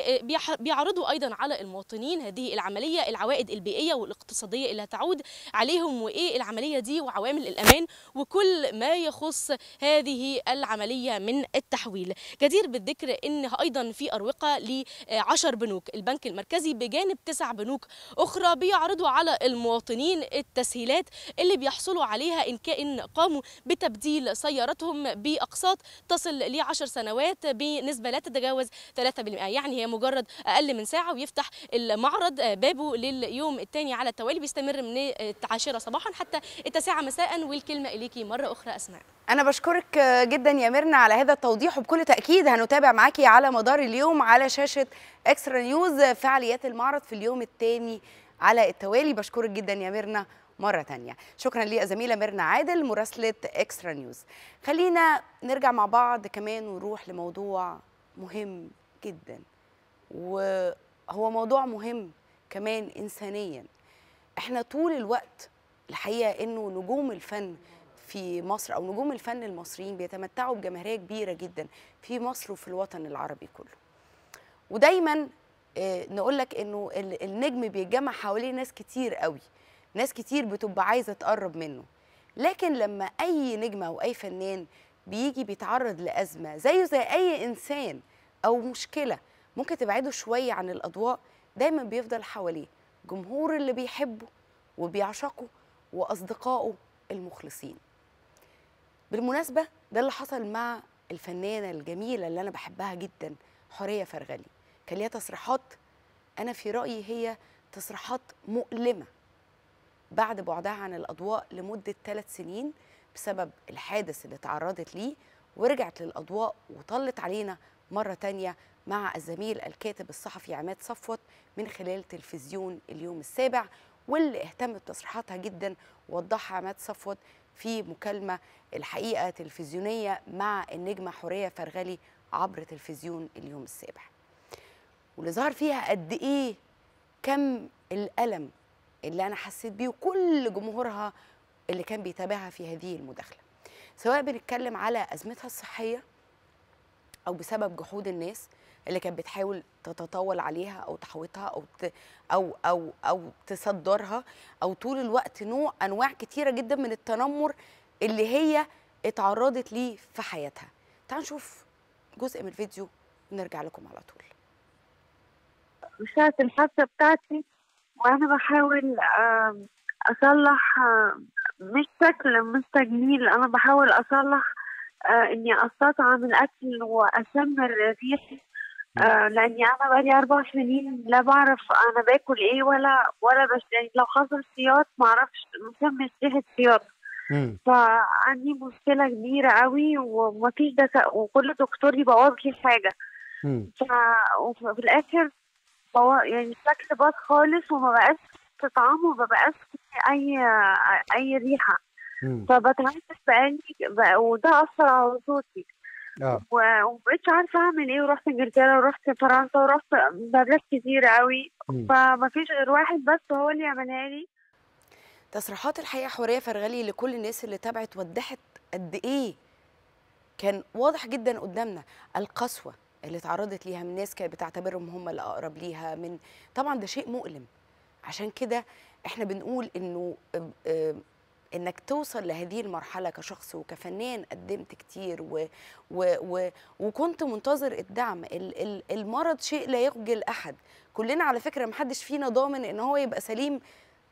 وبيعرضوا ايضا على المواطنين هذه العمليه العوائد البيئيه والاقتصاديه اللي هتعود عليهم وايه العمليه دي وعوامل الامان وكل ما يخص هذه العمليه من التحويل جدير بالذكر ان ايضا في اروقه ل 10 بنوك البنك المركزي بجانب تسع بنوك اخرى بيعرضوا على المواطنين التسهيلات اللي بيحصلوا عليها ان كان قاموا بتبديل سيارتهم باقساط تصل ل 10 سنوات بنسبه لا تتجاوز 3% يعني هي مجرد اقل من ساعه ويفتح المعرض بابه لليوم الثاني على التوالي بيستمر من العاشره صباحا حتى التاسعه مساء والكلمه اليكي مره اخرى اسماء انا بشكرك جدا يا ميرنا على هذا التوضيح وبكل تاكيد هنتابع معاكي على مدار اليوم على شاشه اكسترا نيوز فعاليات المعرض في اليوم الثاني على التوالي بشكرك جدا يا ميرنا مرة تانية شكرا لي زميلة ميرنا عادل مراسلة اكسترا نيوز خلينا نرجع مع بعض كمان ونروح لموضوع مهم جدا وهو موضوع مهم كمان إنسانيا احنا طول الوقت الحقيقة انه نجوم الفن في مصر او نجوم الفن المصريين بيتمتعوا بجماهيريه كبيره جدا في مصر وفي الوطن العربي كله ودايما نقول لك انه النجم بيتجمع حواليه ناس كتير قوي ناس كتير بتبقى عايزه تقرب منه لكن لما اي نجم او اي فنان بيجي بيتعرض لازمه زيه زي اي انسان او مشكله ممكن تبعده شويه عن الاضواء دايما بيفضل حواليه جمهور اللي بيحبه وبيعشقه واصدقائه المخلصين بالمناسبه ده اللي حصل مع الفنانه الجميله اللي انا بحبها جدا حوريه فرغلي كان ليها تصريحات انا في رايي هي تصريحات مؤلمه بعد بعدها عن الأضواء لمدة ثلاث سنين بسبب الحادث اللي تعرضت ليه ورجعت للأضواء وطلت علينا مرة تانية مع الزميل الكاتب الصحفي عماد صفوت من خلال تلفزيون اليوم السابع واللي اهتم بتصريحاتها جدا ووضحها عماد صفوت في مكالمة الحقيقة تلفزيونية مع النجمة حورية فرغلي عبر تلفزيون اليوم السابع واللي ظهر فيها قد إيه كم الألم اللي انا حسيت بيه وكل جمهورها اللي كان بيتابعها في هذه المداخله سواء بنتكلم على ازمتها الصحيه او بسبب جحود الناس اللي كانت بتحاول تتطاول عليها او تحوطها او ت... او او او تصدرها او طول الوقت نوع انواع كتيره جدا من التنمر اللي هي اتعرضت ليه في حياتها تعالوا نشوف جزء من الفيديو ونرجع لكم على طول مشاهد الحادثه بتاعتي وانا بحاول اصلح مش شكل مش تجميل انا بحاول اصلح اني استطعم من الاكل واشم الريح لاني انا بقالي اربع سنين لا بعرف انا باكل ايه ولا ولا بس يعني لو حصل سياط ما اعرفش مسمي ريحه سياط مم. فعندي مشكلة كبيرة قوي ومفيش دك... وكل دكتور يبوظ لي حاجة مم. ف... وفي الآخر بو... يعني الشكل باظ خالص وما بقاش في طعم وما بقاش في أي أي ريحة مم. فبتهمس بقالي بقى- وده أثر على صوتي اه و- ومبقتش عارفة أعمل إيه ورحت إنجلترا ورحت فرنسا ورحت بلاد كتير قوي مم. فمفيش غير واحد بس هو اللي يعملها لي تصريحات الحقيقه حوريه فرغلي لكل الناس اللي تابعت وضحت قد ايه كان واضح جدا قدامنا القسوه اللي اتعرضت ليها من ناس كانت بتعتبرهم هم اللي اقرب ليها من طبعا ده شيء مؤلم عشان كده احنا بنقول انه آم، آم، انك توصل لهذه المرحله كشخص وكفنان قدمت كتير و و و وكنت منتظر الدعم ال- ال- المرض شيء لا يخجل احد كلنا على فكره محدش فينا ضامن ان هو يبقى سليم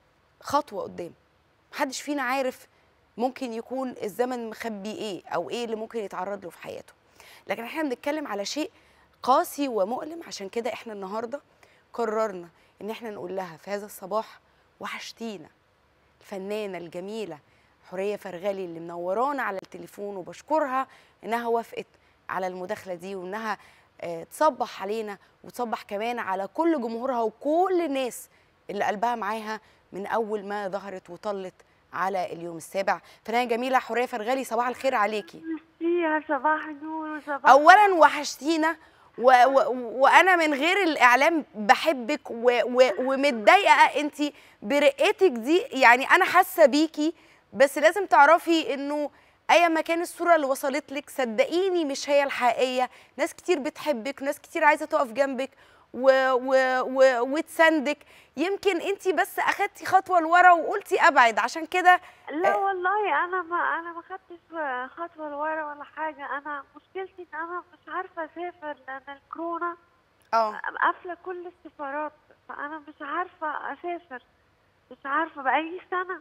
خطوه قدام محدش فينا عارف ممكن يكون الزمن مخبي ايه او ايه اللي ممكن يتعرض له في حياته لكن احنا بنتكلم على شيء قاسي ومؤلم عشان كده احنا النهارده قررنا ان احنا نقول لها في هذا الصباح وحشتينا الفنانه الجميله حوريه فرغلي اللي منورانا على التليفون وبشكرها انها وافقت على المداخله دي وانها آه، تصبح علينا وتصبح كمان على كل جمهورها وكل الناس اللي قلبها معاها من اول ما ظهرت وطلت على اليوم السابع فنانه جميله حوريه فرغلي صباح الخير عليكي فيها صباح النور وصباح اولا وحشتينا و و وانا من غير الاعلام بحبك و و ومتضايقه انت برقتك دي يعني انا حاسه بيكي بس لازم تعرفي انه ايا ما كان الصوره اللي وصلت لك صدقيني مش هي الحقيقيه ناس كتير بتحبك ناس كتير عايزه تقف جنبك و و و وتساندك يمكن انت بس اخدتي خطوه لورا وقلتي ابعد عشان كده لا والله انا ما انا ما خدتش خطوه لورا ولا حاجه انا مشكلتي ان انا مش عارفه اسافر لان الكورونا اه قافله كل السفارات فانا مش عارفه اسافر مش عارفه بقالي سنه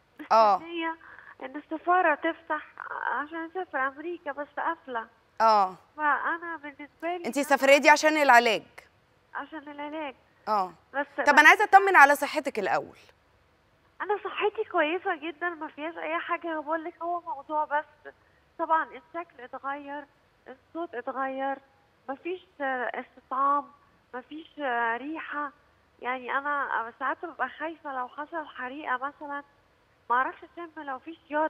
اه مستنيه ان السفاره تفتح عشان اسافر امريكا بس قافله اه فانا بالنسبه لي انت السفريه دي عشان العلاج عشان العلاج اه بس طب انا عايزه اطمن على صحتك الاول انا صحتي كويسه جدا ما فيهاش اي حاجه بقول لك هو موضوع بس طبعا الشكل اتغير الصوت اتغير مفيش آه، استطعام مفيش آه، ريحه يعني انا ساعات ببقى خايفه لو حصل حريقه مثلا ما اعرفش اشم لو في شياط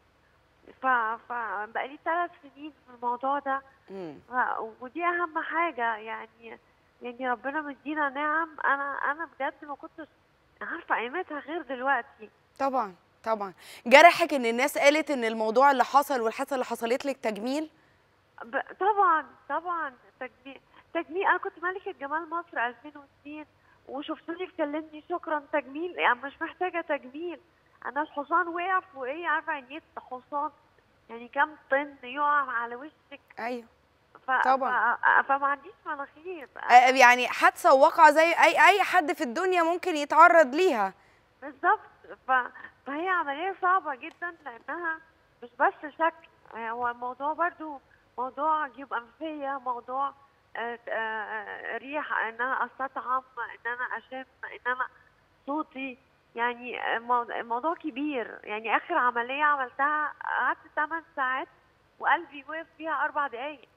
ف فبقالي ثلاث سنين في الموضوع ده امم ف- ودي اهم حاجه يعني يعني ربنا مدينا نعم انا انا بجد ما كنتش عارفه قيمتها غير دلوقتي طبعا طبعا جرحك ان الناس قالت ان الموضوع اللي حصل والحادثه اللي حصلت لك تجميل ب... طبعا طبعا تجميل تجميل انا كنت ملكه جمال مصر 2002 وشفتوني تكلمني شكرا تجميل يعني مش محتاجه تجميل انا الحصان وقع فوقيه عارفه يعني ايه حصان يعني كام طن يقع على وشك ايوه ف... طبعا. ف... فما عنديش مناخير آه، يعني حادثه وواقعه زي اي اي حد في الدنيا ممكن يتعرض ليها بالظبط ف... فهي عملية صعبة جدا لأنها مش بس شكل يعني هو الموضوع برضو موضوع جيوب أنفية موضوع آه، آه، آه، ريح إن أنا أستطعم إن أنا أشم إن أنا صوتي يعني آه، مو- الموضوع كبير يعني آخر عملية عملتها قعدت 8 ساعات وقلبي وقف فيها أربع دقايق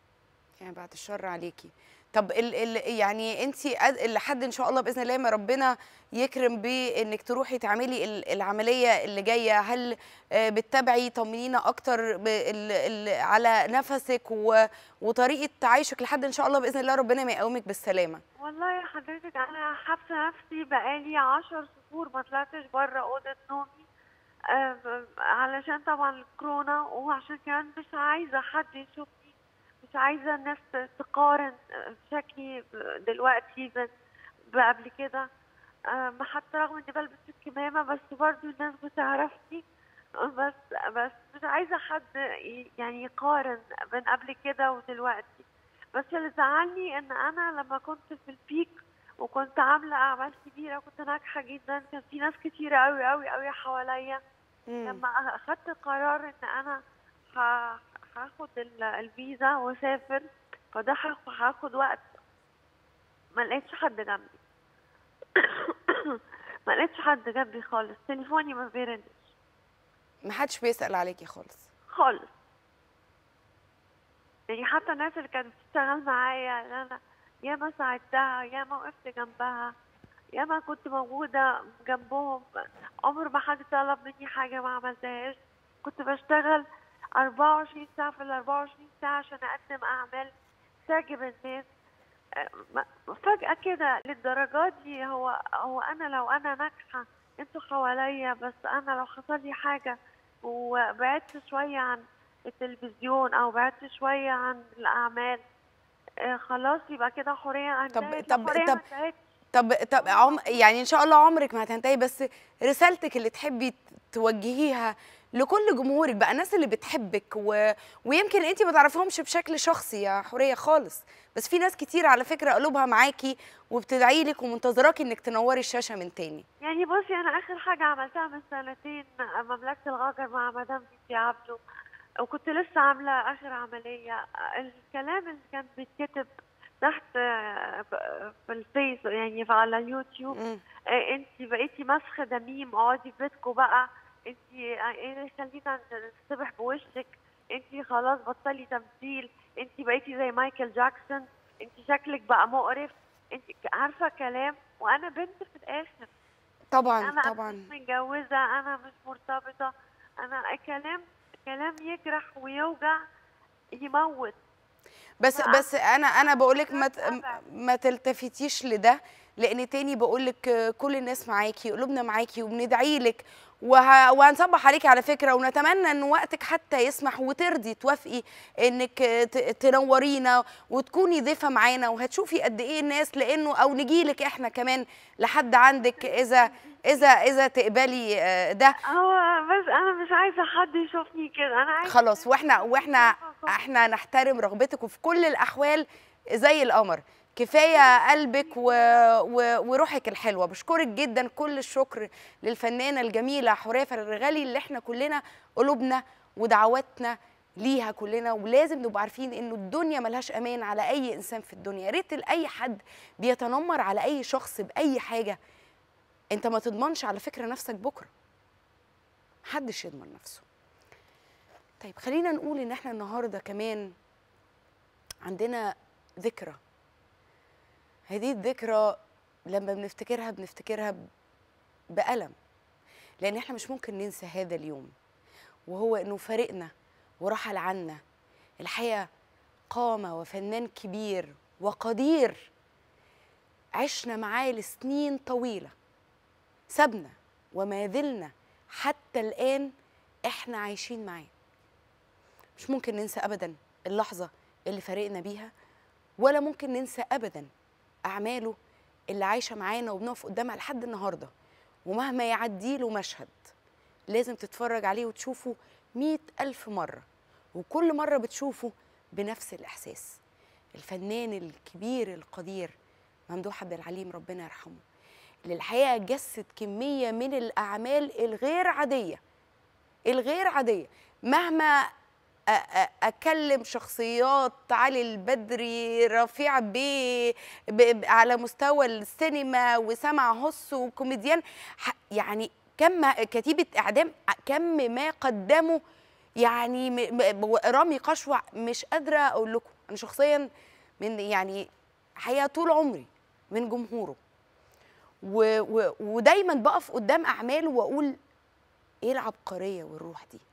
يعني بعد الشر عليكي طب ال ال يعني انت لحد ان شاء الله باذن الله ما ربنا يكرم بانك تروحي تعملي ال- العمليه اللي جايه هل آه، بتتابعي طمنينا اكتر ب- ال ال على نفسك و- وطريقه تعايشك لحد ان شاء الله باذن الله ربنا ما يقومك بالسلامه والله يا حضرتك انا حابسه نفسي بقالي عشر شهور ما طلعتش بره اوضه نومي آه، علشان طبعا الكورونا وعشان كمان مش عايزه حد يشوفني مش عايزه الناس تقارن آه، شكلي دلوقتي ب- بقبل كده آه، ما حتى رغم اني بلبس الكمامه بس برضو الناس بتعرفني بس بس مش عايزه حد ي- يعني يقارن بين قبل كده ودلوقتي بس اللي زعلني ان انا لما كنت في البيك وكنت عامله اعمال كبيره وكنت ناجحه جدا كان في ناس كتيره قوي قوي قوي حواليا لما اخدت قرار ان انا ه- هاخد ال- الفيزا واسافر فده هاخ- هاخد وقت ما لقيتش حد جنبي ما لقيتش حد جنبي خالص تليفوني ما بيردش محدش بيسال عليكي خالص خالص يعني حتى الناس اللي كانت بتشتغل معايا اللي انا ياما ساعدتها ياما وقفت جنبها ياما كنت موجودة جنبهم عمر ما حد طلب مني حاجة ما عملتهاش كنت بشتغل 24 ساعة في ال 24 ساعة عشان أقدم أعمال تعجب الناس أه، ما- فجأة كده للدرجات دي هو هو أنا لو أنا ناجحة انتوا حواليا بس أنا لو حصل لي حاجة وبعدت شوية عن التلفزيون أو بعدت شوية عن الأعمال آه، خلاص يبقى كده حرية طب انتهت طب الحرية طب ما انتهتش. طب طب عم يعني ان شاء الله عمرك ما هتنتهي بس رسالتك اللي تحبي توجهيها لكل جمهورك بقى الناس اللي بتحبك و... ويمكن انت ما تعرفيهمش بشكل شخصي يا حوريه خالص بس في ناس كتير على فكره قلوبها معاكي وبتدعي لك ومنتظراكي انك تنوري الشاشه من تاني يعني بصي انا اخر حاجه عملتها من سنتين مملكه الغجر مع مدام بنتي عبده وكنت لسه عامله اخر عمليه الكلام اللي كان بيتكتب تحت آه، ب- في الفيس يعني على اليوتيوب مم. انت بقيتي مسخ دميم اقعدي في بيتكم بقى انت ايه خلينا نصطبح بوشك انت خلاص بطلي تمثيل انت بقيتي زي مايكل جاكسون انت شكلك بقى مقرف انت عارفه كلام وانا بنت في الاخر طبعا انا طبعا مش متجوزه انا مش مرتبطه انا كلام كلام يجرح ويوجع يموت بس ما بس انا انا بقول لك ما ت- أبعد. ما تلتفتيش لده لان تاني بقول لك كل الناس معاكي قلوبنا معاكي وبندعي لك وه... وهنصبح عليكي على فكره ونتمنى ان وقتك حتى يسمح وترضي توافقي انك ت... تنورينا وتكوني ضيفه معانا وهتشوفي قد ايه الناس لانه او نجيلك احنا كمان لحد عندك اذا اذا اذا تقبلي آه، ده هو بس انا مش عايزه حد يشوفني كده انا عايزه خلاص واحنا واحنا احنا نحترم رغبتك وفي كل الاحوال زي القمر كفايه قلبك و... و... وروحك الحلوه بشكرك جدا كل الشكر للفنانه الجميله حوريه فرغلي اللي احنا كلنا قلوبنا ودعواتنا ليها كلنا ولازم نبقى عارفين انه الدنيا ملهاش امان على اي انسان في الدنيا يا ريت اي حد بيتنمر على اي شخص باي حاجه انت ما تضمنش على فكره نفسك بكره محدش يضمن نفسه طيب خلينا نقول ان احنا النهارده كمان عندنا ذكرى هذه الذكرى لما بنفتكرها بنفتكرها ب- بألم لأن احنا مش ممكن ننسى هذا اليوم وهو انه فارقنا ورحل عنا الحقيقة قامة وفنان كبير وقدير عشنا معاه لسنين طويلة سابنا وما زلنا حتى الآن احنا عايشين معاه مش ممكن ننسى ابدا اللحظه اللي فارقنا بيها ولا ممكن ننسى ابدا اعماله اللي عايشه معانا وبنقف قدامها لحد النهارده ومهما يعدي له مشهد لازم تتفرج عليه وتشوفه مئة ألف مرة وكل مرة بتشوفه بنفس الإحساس الفنان الكبير القدير ممدوح عبد العليم ربنا يرحمه اللي الحقيقة جسد كمية من الأعمال الغير عادية الغير عادية مهما أ- أ- اكلم شخصيات علي البدري رفيع بيه ب- ب- على مستوى السينما وسمع هص وكوميديان ح- يعني كم كتيبه اعدام كم ما قدموا يعني م- م- رامي قشوع مش قادره اقول لكم انا شخصيا من يعني حقيقه طول عمري من جمهوره و و ودايما بقف قدام اعماله واقول ايه العبقريه والروح دي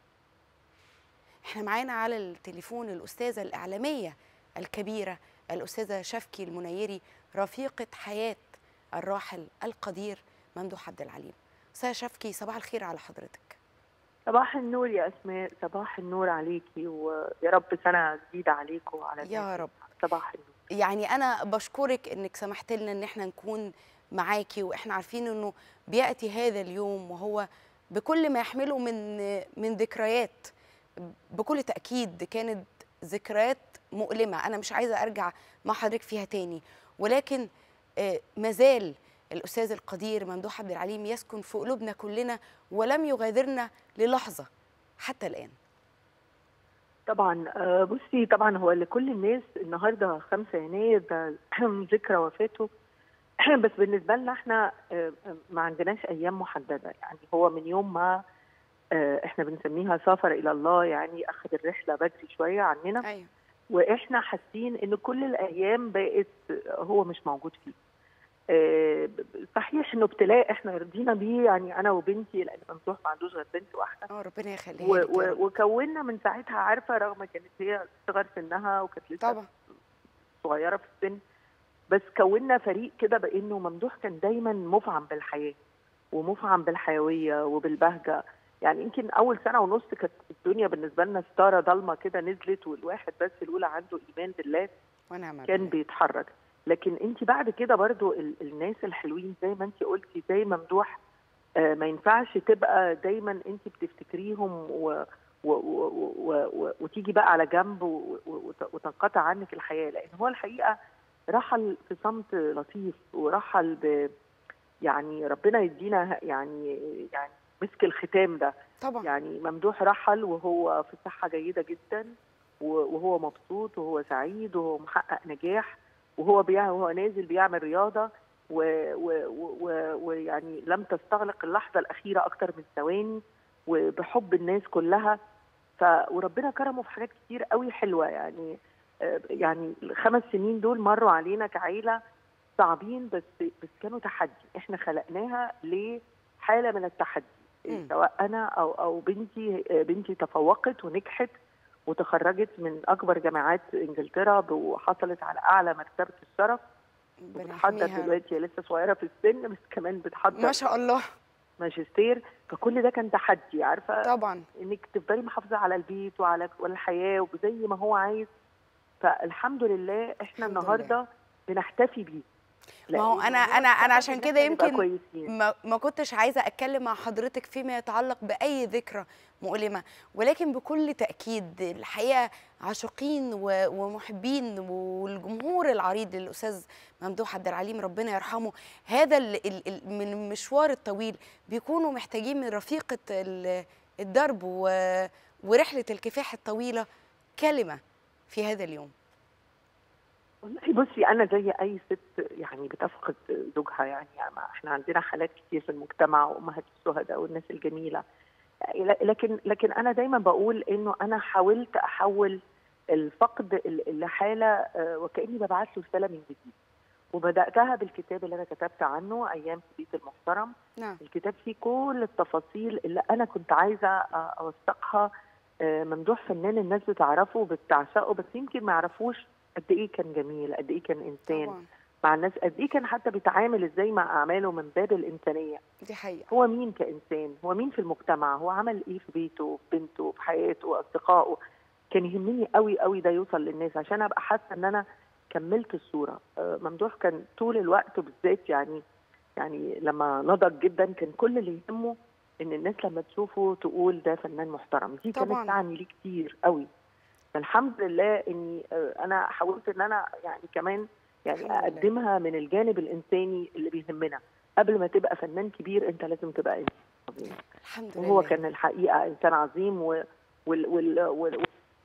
احنا معانا على التليفون الاستاذه الاعلاميه الكبيره الاستاذه شفكي المنيري رفيقه حياه الراحل القدير ممدوح عبد العليم استاذه شفكي صباح الخير على حضرتك صباح النور يا اسماء صباح النور عليكي ويا رب سنه جديده عليكم وعلى يا الناس. رب صباح النور يعني انا بشكرك انك سمحت لنا ان احنا نكون معاكي واحنا عارفين انه بياتي هذا اليوم وهو بكل ما يحمله من من ذكريات بكل تاكيد كانت ذكريات مؤلمه انا مش عايزه ارجع مع حضرتك فيها تاني ولكن آه، مازال الاستاذ القدير ممدوح عبد العليم يسكن في قلوبنا كلنا ولم يغادرنا للحظه حتى الان طبعا آه، بصي طبعا هو لكل الناس النهارده 5 يناير ده ذكرى وفاته بس بالنسبه لنا احنا آه، ما عندناش ايام محدده يعني هو من يوم ما آه، احنا بنسميها سفر الى الله يعني اخذ الرحله بدري شويه عننا ايوه واحنا حاسين ان كل الايام بقت هو مش موجود فيه آه، صحيح انه ابتلاء احنا رضينا بيه يعني انا وبنتي لان ممدوح ما عندوش غير بنت واحده اه ربنا يخليها و- لك يا و- رب. وكونا من ساعتها عارفه رغم كانت هي صغر سنها وكانت لسه طبعا صغيره في السن بس كونا فريق كده بانه ممدوح كان دايما مفعم بالحياه ومفعم بالحيويه وبالبهجه يعني يمكن اول سنه ونص كانت الدنيا بالنسبه لنا ستاره ضلمه كده نزلت والواحد بس الاولى عنده ايمان بالله ونعم كان بالله. بيتحرك لكن انت بعد كده برضو ال- الناس الحلوين زي ما انت قلتي زي ممدوح آه، ما ينفعش تبقى دايما انت بتفتكريهم و و و و و وتيجي بقى على جنب و- و- وت- وتنقطع عنك الحياه لان هو الحقيقه رحل في صمت لطيف ورحل ب يعني ربنا يدينا يعني يعني مسك الختام ده طبعا يعني ممدوح رحل وهو في صحة جيدة جدا و- وهو مبسوط وهو سعيد وهو محقق نجاح وهو بيع وهو نازل بيعمل رياضة و- و- و- و- ويعني لم تستغرق اللحظة الأخيرة أكتر من ثواني وبحب الناس كلها ف وربنا كرمه في حاجات كتير قوي حلوة يعني آه، يعني الخمس سنين دول مروا علينا كعيلة صعبين بس بس كانوا تحدي احنا خلقناها لحالة من التحدي مم. سواء انا او او بنتي بنتي تفوقت ونجحت وتخرجت من اكبر جامعات انجلترا وحصلت على اعلى مرتبه الشرف ربنا بتحضر يحميها دلوقتي هي لسه صغيره في السن بس كمان بتحضر ما شاء الله ماجستير فكل ده كان تحدي عارفه طبعا انك تفضلي محافظه على البيت وعلى والحياه وزي ما هو عايز فالحمد لله احنا الحمد النهارده بنحتفي بيه ما هو لأن انا هو انا انا السبب عشان إن كده إحنا نبقى يمكن كويسين. ما, ما كنتش عايزه اتكلم مع حضرتك فيما يتعلق باي ذكرى مؤلمه ولكن بكل تاكيد الحقيقه عاشقين و- ومحبين والجمهور العريض للاستاذ ممدوح عبد العليم ربنا يرحمه هذا ال ال ال من المشوار الطويل بيكونوا محتاجين من رفيقه ال- الدرب و- ورحله الكفاح الطويله كلمه في هذا اليوم والله بصي انا زي اي ست يعني بتفقد زوجها يعني, يعني ما احنا عندنا حالات كتير في المجتمع وامهات الشهداء والناس الجميله لكن لكن انا دايما بقول انه انا حاولت احول الفقد ال- لحاله آه، وكاني ببعث له رساله من جديد وبداتها بالكتاب اللي انا كتبت عنه ايام في بيت المحترم نعم الكتاب فيه كل التفاصيل اللي انا كنت عايزه آه، اوثقها آه، ممدوح فنان الناس بتعرفه وبتعشقه بس يمكن ما يعرفوش قد ايه كان جميل قد ايه كان انسان طبعا مع الناس قد ايه كان حتى بيتعامل ازاي مع اعماله من باب الانسانيه دي حقيقه هو مين كانسان هو مين في المجتمع هو عمل ايه في بيته في بنته في حياته واصدقائه كان يهمني قوي قوي ده يوصل للناس عشان ابقى حاسه ان انا كملت الصوره آه، ممدوح كان طول الوقت بالذات يعني يعني لما نضج جدا كان كل اللي يهمه ان الناس لما تشوفه تقول ده فنان محترم دي طبعاً. كانت تعني ليه كتير قوي فالحمد لله اني آه، انا حاولت ان انا يعني كمان يعني الحمد لله. اقدمها من الجانب الانساني اللي بيهمنا قبل ما تبقى فنان كبير انت لازم تبقى انسان عظيم الحمد وهو لله كان الحقيقه انسان عظيم و وال وال وال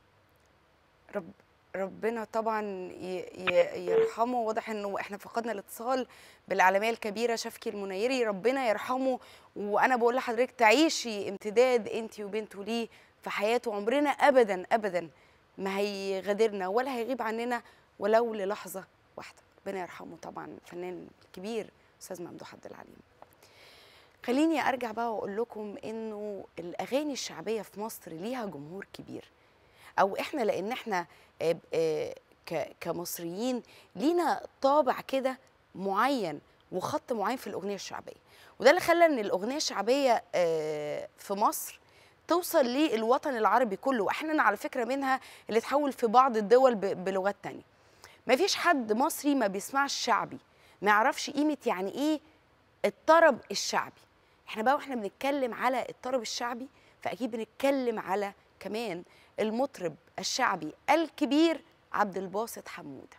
رب ربنا طبعا ي- ي- يرحمه واضح انه احنا فقدنا الاتصال بالاعلاميه الكبيره شفكي المنيري ربنا يرحمه وانا بقول لحضرتك تعيشي امتداد انت وبنته ليه في حياته عمرنا ابدا ابدا ما هيغادرنا ولا هيغيب عننا ولو للحظه واحده ربنا يرحمه طبعا فنان كبير استاذ ممدوح عبد العليم خليني ارجع بقى واقول لكم انه الاغاني الشعبيه في مصر ليها جمهور كبير او احنا لان احنا آه، آه، ك- كمصريين لينا طابع كده معين وخط معين في الاغنيه الشعبيه وده اللي خلى ان الاغنيه الشعبيه آه، في مصر توصل للوطن العربي كله واحيانا على فكره منها اللي تحول في بعض الدول ب- بلغات تانية ما فيش حد مصري ما بيسمعش شعبي ما يعرفش قيمه يعني ايه الطرب الشعبي احنا بقى واحنا بنتكلم على الطرب الشعبي فاكيد بنتكلم على كمان المطرب الشعبي الكبير عبد الباسط حموده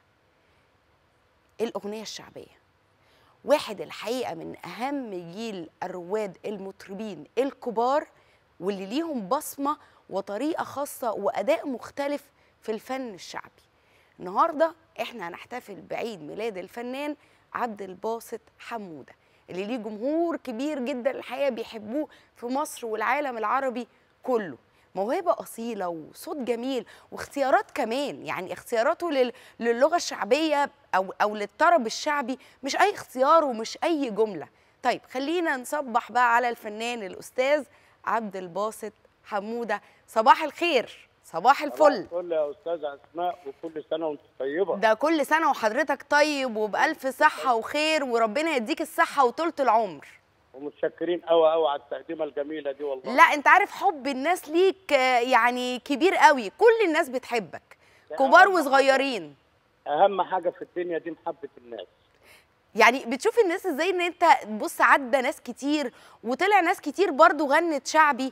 الاغنيه الشعبيه واحد الحقيقه من اهم جيل الرواد المطربين الكبار واللي ليهم بصمه وطريقه خاصه واداء مختلف في الفن الشعبي النهارده احنا هنحتفل بعيد ميلاد الفنان عبد الباسط حموده اللي ليه جمهور كبير جدا الحقيقه بيحبوه في مصر والعالم العربي كله موهبة أصيلة وصوت جميل واختيارات كمان يعني اختياراته لل- للغة الشعبية أو أو للطرب الشعبي مش أي اختيار ومش أي جملة طيب خلينا نصبح بقى على الفنان الأستاذ عبد الباسط حمودة صباح الخير صباح الفل الفل يا استاذه اسماء وكل سنه وانت طيبه ده كل سنة وحضرتك طيب وبألف صحة وخير وربنا يديك الصحة وطولة العمر ومتشكرين قوي قوي على التقديمه الجميله دي والله لا انت عارف حب الناس ليك آه، يعني كبير قوي كل الناس بتحبك ده كبار أهم وصغيرين اهم حاجه في الدنيا دي محبه الناس يعني بتشوف الناس ازاي ان انت بص عدى ناس كتير وطلع ناس كتير برضو غنت شعبي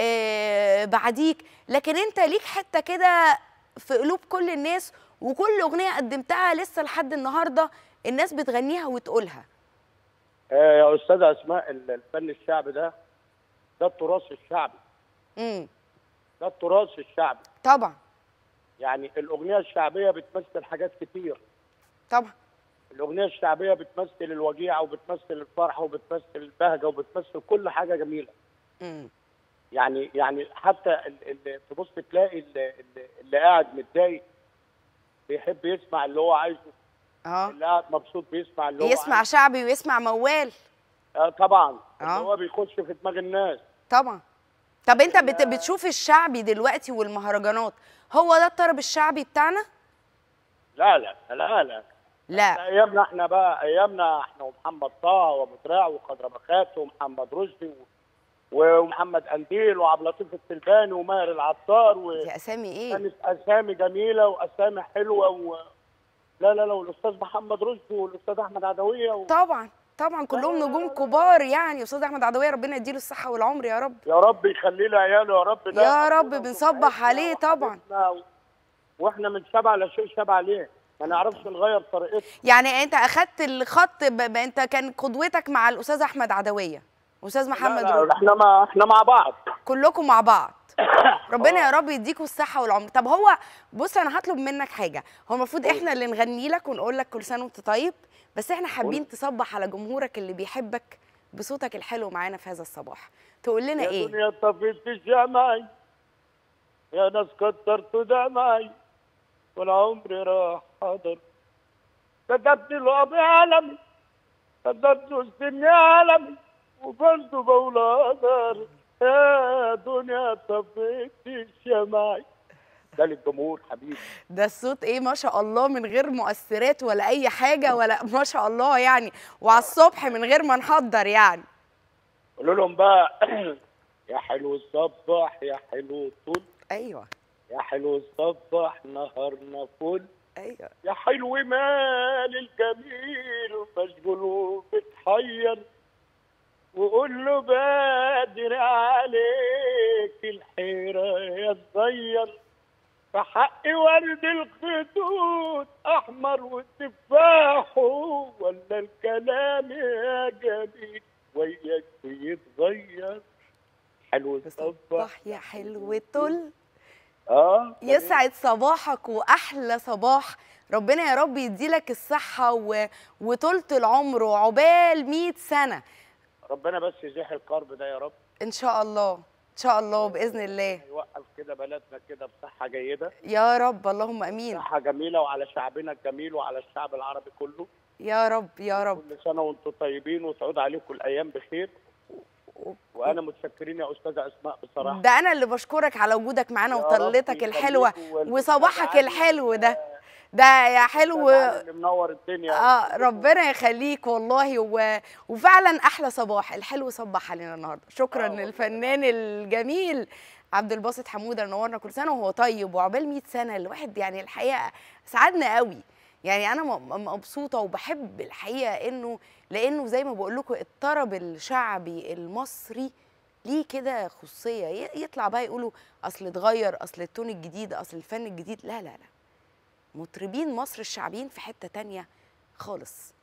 آه بعديك لكن انت ليك حته كده في قلوب كل الناس وكل اغنيه قدمتها لسه لحد النهارده الناس بتغنيها وتقولها آه يا استاذه اسماء ال- الفن الشعبي ده ده التراث الشعبي امم ده التراث الشعبي طبعا يعني الاغنيه الشعبيه بتمثل حاجات كتير طبعا الاغنيه الشعبيه بتمثل الوجيعه وبتمثل الفرحه وبتمثل البهجه وبتمثل كل حاجه جميله امم يعني يعني حتى ال- ال- تبص تلاقي ال- ال- اللي قاعد متضايق بيحب يسمع اللي هو عايزه اه اللي قاعد مبسوط بيسمع اللي هو يسمع شعبي ويسمع موال آه طبعا اللي آه. هو بيخش في دماغ الناس طبعا طب انت بت بتشوف الشعبي دلوقتي والمهرجانات هو ده الطرب الشعبي بتاعنا لا لا لا لا لا ايامنا احنا بقى ايامنا احنا ومحمد طه ومتراع وخضر بخات ومحمد رشدي و- ومحمد قنديل وعبد اللطيف السلباني وماهر العطار دي اسامي ايه وكانت اسامي جميله واسامي حلوه و... لا لا لا والاستاذ محمد رشدي والاستاذ احمد عدويه و... طبعا طبعا كلهم نجوم كبار يعني استاذ احمد عدويه ربنا يديله الصحه والعمر يا رب يا رب يخلي له عياله يا رب ده يا رب أخونا بنصبح وصاحبنا عليه طبعا وحبيبنا و... واحنا من شبع لا شيء شبع ليه ما نعرفش نغير طريقتنا يعني انت اخدت الخط ب... ب... انت كان قدوتك مع الاستاذ احمد عدويه استاذ محمد لا لا رشدي احنا مع احنا مع بعض كلكم مع بعض ربنا يا رب يديكوا الصحه والعمر طب هو بص انا هطلب منك حاجه هو المفروض احنا اللي نغني لك ونقول لك كل سنه وانت طيب بس احنا حابين تصبح على جمهورك اللي بيحبك بصوتك الحلو معانا في هذا الصباح تقول لنا يا ايه دنيا طفيت الجمعي يا ناس كترت دمعي والعمر راح حضر كتبت الوضع عالمي كتبت السن عالمي وقلت بقول قدر يا دنيا طفيت الجمعي ده للجمهور حبيبي ده الصوت ايه ما شاء الله من غير مؤثرات ولا اي حاجه ولا ما شاء الله يعني وعلى الصبح من غير ما نحضر يعني قولوا لهم بقى يا حلو الصباح يا حلو الطول ايوه يا حلو الصباح نهارنا فل ايوه يا حلو مال الجميل مشغول وبتحير وقول له بادر عليك الحيرة يا صغير في حق ورد الخدود أحمر والتفاح ولا الكلام يا جميل وياك بيتغير حلو الصباح صباح يا حلو طل اه يسعد صباحك واحلى صباح ربنا يا رب يديلك الصحه و... وطولة العمر وعقبال 100 سنه ربنا بس يزيح الكرب ده يا رب ان شاء الله ان شاء الله باذن الله يوقف كده بلدنا كده بصحة جيدة يا رب اللهم امين صحة جميلة وعلى شعبنا الجميل وعلى الشعب العربي كله يا رب يا رب كل سنة وانتم طيبين وتعود عليكم الأيام بخير وأنا متشكرين يا أستاذة أسماء بصراحة ده انا اللي بشكرك على وجودك معانا يا رب وطلتك يخليكوا الحلوه والأستاذ وصباحك علي الحلو ده ده يا حلو الأستاذ علي اللي منور الدنيا اه ربنا يخليك والله و... وفعلا احلى صباح الحلو صبح علينا النهارده شكرا للفنان الجميل عبد الباسط حموده نورنا كل سنه وهو طيب وعقبال 100 سنه الواحد يعني الحقيقه سعدنا قوي يعني انا م- مبسوطه وبحب الحقيقه انه لانه زي ما بقول لكم الطرب الشعبي المصري ليه كده خصوصيه ي- يطلع بقى يقولوا اصل اتغير اصل التون الجديد اصل الفن الجديد لا لا لا مطربين مصر الشعبيين في حته تانية خالص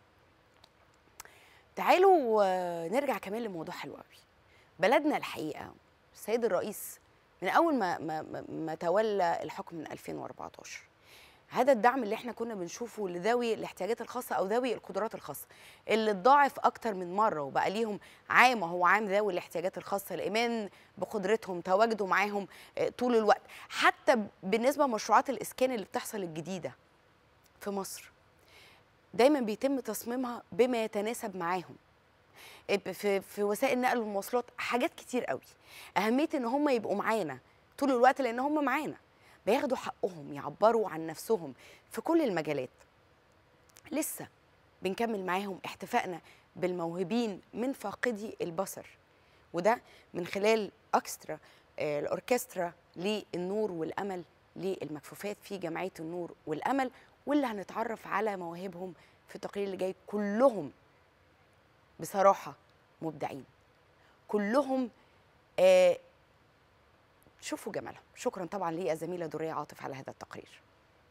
تعالوا آه، نرجع كمان لموضوع حلو قوي بلدنا الحقيقه السيد الرئيس من اول ما ما ما- ما تولى الحكم من 2014 هذا الدعم اللي احنا كنا بنشوفه لذوي الاحتياجات الخاصه او ذوي القدرات الخاصه اللي اتضاعف اكتر من مره وبقى ليهم عام هو عام ذوي الاحتياجات الخاصه الايمان بقدرتهم تواجدوا معاهم آه، طول الوقت حتى بالنسبه لمشروعات الاسكان اللي بتحصل الجديده في مصر دايما بيتم تصميمها بما يتناسب معاهم في في وسائل النقل والمواصلات حاجات كتير قوي اهميه ان هم يبقوا معانا طول الوقت لان هم معانا بياخدوا حقهم يعبروا عن نفسهم في كل المجالات لسه بنكمل معاهم احتفائنا بالموهوبين من فاقدي البصر وده من خلال اكسترا آه، الاوركسترا للنور والامل للمكفوفات في جمعيه النور والامل واللي هنتعرف على مواهبهم في التقرير اللي جاي كلهم بصراحه مبدعين كلهم آه شوفوا جمالهم شكرا طبعا للزميله دوريه عاطف على هذا التقرير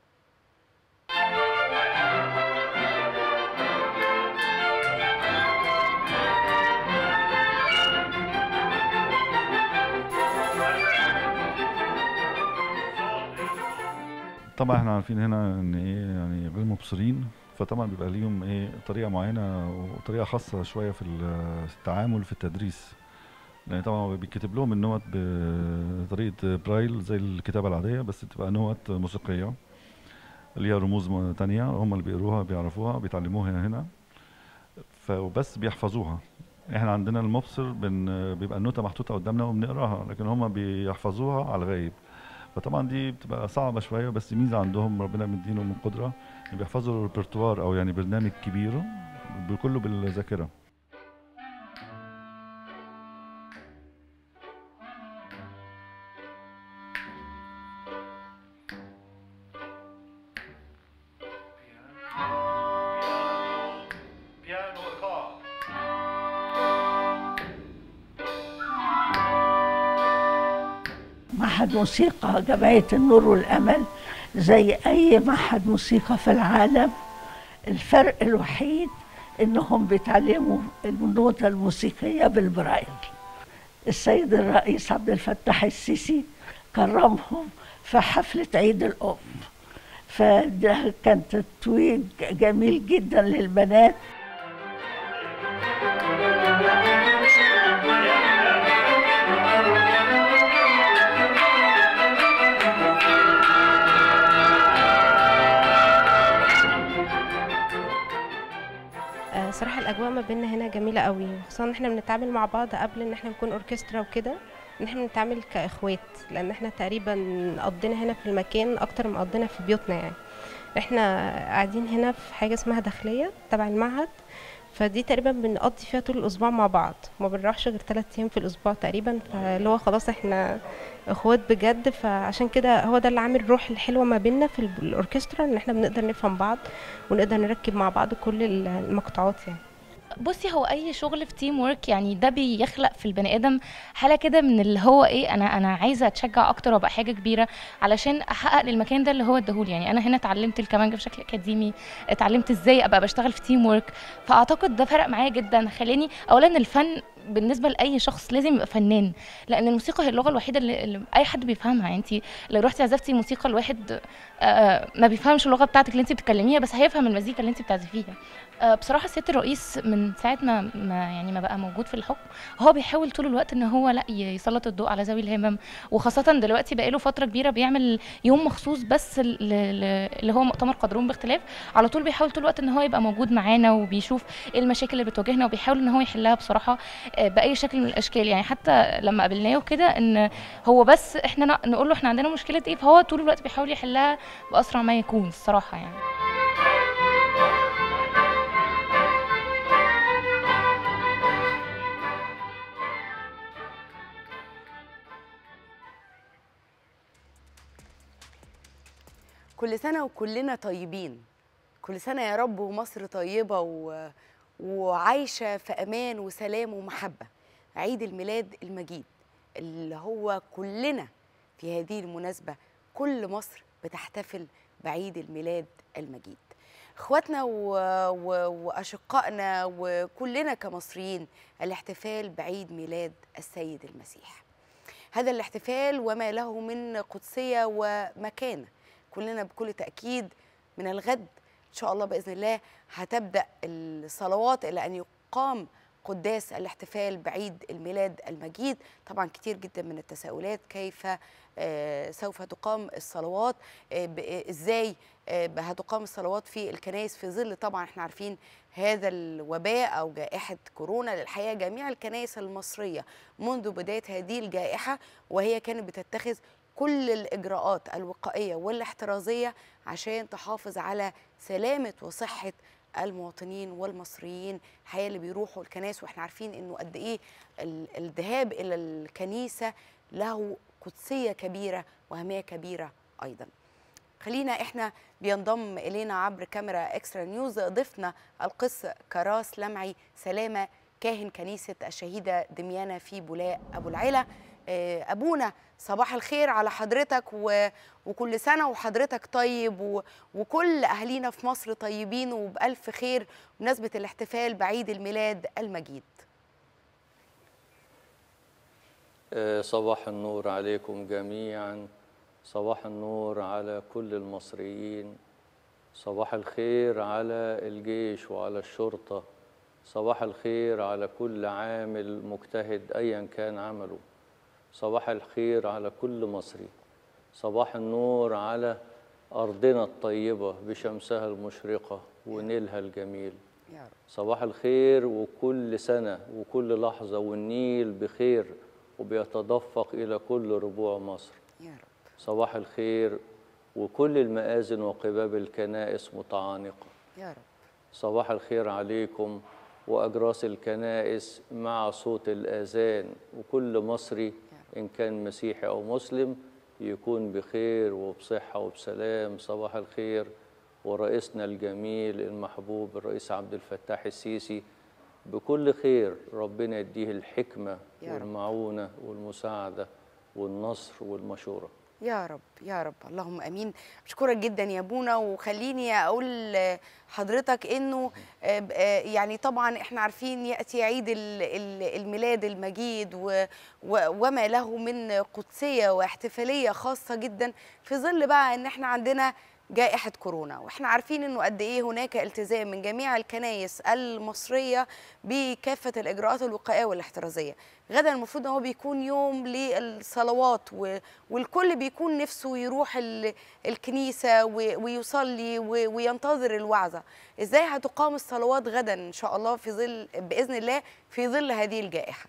طبعا احنا عارفين هنا ان ايه يعني غير مبصرين فطبعا بيبقى ليهم ايه طريقه معينه وطريقه خاصه شويه في التعامل في التدريس لان طبعا بيتكتب لهم النوت بطريقه برايل زي الكتابه العاديه بس تبقى نوت موسيقيه اللي هي رموز م- تانية هم اللي بيقروها بيعرفوها بيتعلموها هنا فبس بيحفظوها احنا عندنا المبصر بن بيبقى النوتة محطوطة قدامنا وبنقراها لكن هم بيحفظوها على الغايب فطبعا دي بتبقى صعبة شوية بس ميزة عندهم ربنا مدينهم من قدرة إن بيحفظوا الريpertoire أو يعني برنامج كبير كله بالذاكرة معهد موسيقى جمعية النور والأمل زي أي معهد موسيقى في العالم الفرق الوحيد إنهم بيتعلموا النوتة الموسيقية بالبرايل السيد الرئيس عبد الفتاح السيسي كرمهم في حفلة عيد الأم فده كان تتويج جميل جدا للبنات آه، صراحة الأجواء ما بيننا هنا جميلة قوي خصوصا إن احنا بنتعامل مع بعض قبل إن احنا نكون أوركسترا وكده إن احنا بنتعامل كإخوات لأن احنا تقريبا قضينا هنا في المكان أكتر ما قضينا في بيوتنا يعني احنا قاعدين هنا في حاجة اسمها داخلية تبع المعهد فدي تقريبا بنقضي فيها طول الأسبوع مع بعض ما بنروحش غير ثلاث أيام في الأسبوع تقريبا فاللي هو خلاص احنا اخوات بجد فعشان كده هو ده اللي عامل الروح الحلوة ما بيننا في ال- الأوركسترا إن احنا بنقدر نفهم بعض ونقدر نركب مع بعض كل ال- المقطوعات يعني بصي هو اي شغل في تيم ورك يعني ده بيخلق في البني ادم حاله كده من اللي هو ايه انا انا عايزه اتشجع اكتر وابقى حاجه كبيره علشان احقق للمكان ده اللي هو اداهولي يعني انا هنا اتعلمت الكمانجه بشكل اكاديمي اتعلمت ازاي ابقى بشتغل في تيم ورك فاعتقد ده فرق معايا جدا خلاني اولا الفن بالنسبه لاي شخص لازم يبقى فنان لان الموسيقى هي اللغه الوحيده اللي, اللي اي حد بيفهمها انت لو رحتي عزفتي موسيقى لواحد آه، ما بيفهمش اللغه بتاعتك اللي انت بتتكلميها بس هيفهم المزيكا اللي انت بتعزفيها آه، بصراحه سياده الرئيس من ساعه ما, ما يعني ما بقى موجود في الحكم هو بيحاول طول الوقت ان هو لا يسلط الضوء على ذوي الهمم وخاصه دلوقتي بقاله فتره كبيره بيعمل يوم مخصوص بس ل- ل- اللي هو مؤتمر قدرون باختلاف على طول بيحاول طول الوقت ان هو يبقى موجود معانا وبيشوف ايه المشاكل اللي بتواجهنا وبيحاول ان هو يحلها بصراحه آه، باي شكل من الاشكال يعني حتى لما قابلناه وكده ان هو بس احنا ن- نقول له احنا عندنا مشكله ايه فهو طول الوقت بيحاول يحلها باسرع ما يكون الصراحه يعني كل سنة وكلنا طيبين كل سنة يا رب ومصر طيبة و... وعايشة في أمان وسلام ومحبة عيد الميلاد المجيد اللي هو كلنا في هذه المناسبة كل مصر بتحتفل بعيد الميلاد المجيد اخواتنا و... و... واشقائنا وكلنا كمصريين الاحتفال بعيد ميلاد السيد المسيح هذا الاحتفال وما له من قدسيه ومكانه كلنا بكل تاكيد من الغد ان شاء الله باذن الله هتبدا الصلوات الى ان يقام قداس الاحتفال بعيد الميلاد المجيد طبعا كتير جدا من التساؤلات كيف آه، سوف تقام الصلوات آه، ب- آه، ازاي آه، هتقام الصلوات في الكنائس في ظل طبعا احنا عارفين هذا الوباء او جائحه كورونا للحقيقه جميع الكنائس المصريه منذ بدايه هذه الجائحه وهي كانت بتتخذ كل الاجراءات الوقائيه والاحترازيه عشان تحافظ على سلامه وصحه المواطنين والمصريين الحقيقه اللي بيروحوا الكنائس واحنا عارفين انه قد ايه ال- الذهاب الى الكنيسه له قدسيه كبيره واهميه كبيره ايضا خلينا احنا بينضم الينا عبر كاميرا اكسترا نيوز ضيفنا القس كراس لمعي سلامه كاهن كنيسه الشهيده دميانه في بولاق ابو العلا آه، ابونا صباح الخير على حضرتك و... وكل سنه وحضرتك طيب و... وكل اهالينا في مصر طيبين وبالف خير بمناسبه الاحتفال بعيد الميلاد المجيد آه، صباح النور عليكم جميعا صباح النور على كل المصريين صباح الخير على الجيش وعلى الشرطة صباح الخير على كل عامل مجتهد أيا كان عمله صباح الخير على كل مصري صباح النور على أرضنا الطيبة بشمسها المشرقة ونيلها الجميل يا رب صباح الخير وكل سنة وكل لحظة والنيل بخير وبيتدفق إلى كل ربوع مصر يا رب صباح الخير وكل المآذن وقباب الكنائس متعانقة يا رب صباح الخير عليكم وأجراس الكنائس مع صوت الآذان وكل مصري إن كان مسيحي أو مسلم يكون بخير وبصحة وبسلام صباح الخير ورئيسنا الجميل المحبوب الرئيس عبد الفتاح السيسي بكل خير ربنا يديه الحكمة يا رب. والمعونة والمساعدة والنصر والمشورة يا رب يا رب اللهم امين بشكرك جدا يا بونا وخليني اقول حضرتك انه آه، ب- آه، يعني طبعا احنا عارفين ياتي عيد ال- ال- الميلاد المجيد و- و- وما له من قدسيه واحتفاليه خاصه جدا في ظل بقى ان احنا عندنا جائحة كورونا واحنا عارفين انه قد ايه هناك التزام من جميع الكنائس المصرية بكافة الاجراءات الوقائية والاحترازية غدا المفروض ان هو بيكون يوم للصلوات و- والكل بيكون نفسه يروح ال- الكنيسة و- ويصلي و- وينتظر الوعظة ازاي هتقام الصلوات غدا ان شاء الله في ظل باذن الله في ظل هذه الجائحة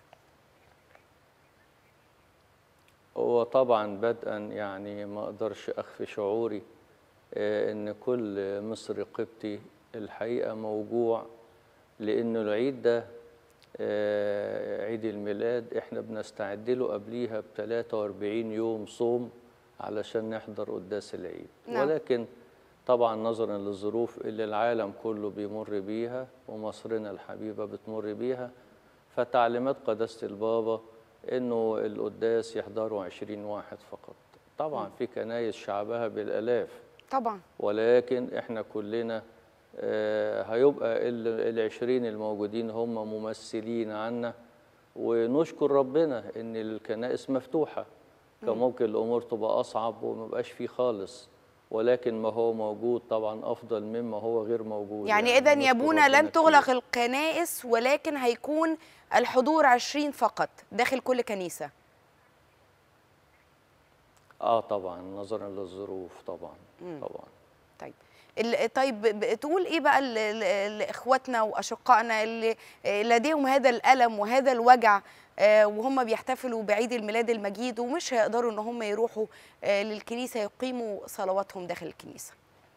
هو طبعا بدءا يعني ما اقدرش اخفي شعوري آه، ان كل مصري قبطي الحقيقه موجوع لان العيد ده آه، عيد الميلاد احنا بنستعد له قبليها ب 43 يوم صوم علشان نحضر قداس العيد نعم. ولكن طبعا نظرا للظروف اللي العالم كله بيمر بيها ومصرنا الحبيبه بتمر بيها فتعليمات قداسه البابا انه القداس يحضروا 20 واحد فقط طبعا في كنايس شعبها بالالاف طبعا ولكن احنا كلنا آه، هيبقى ال 20 الموجودين هم ممثلين عنا ونشكر ربنا ان الكنائس مفتوحه كان مم. ممكن الامور تبقى اصعب وما بقاش فيه خالص ولكن ما هو موجود طبعا افضل مما هو غير موجود يعني اذا يا نشكر بونا ربنا لن تغلق الكنائس ولكن هيكون الحضور 20 فقط داخل كل كنيسة اه طبعا نظرا للظروف طبعا مم. طبعا طيب ال- طيب ب- تقول ايه بقى ل- ل- لاخواتنا واشقائنا اللي آه، لديهم هذا الالم وهذا الوجع آه، وهم بيحتفلوا بعيد الميلاد المجيد ومش هيقدروا ان هم يروحوا آه، للكنيسه يقيموا صلواتهم داخل الكنيسه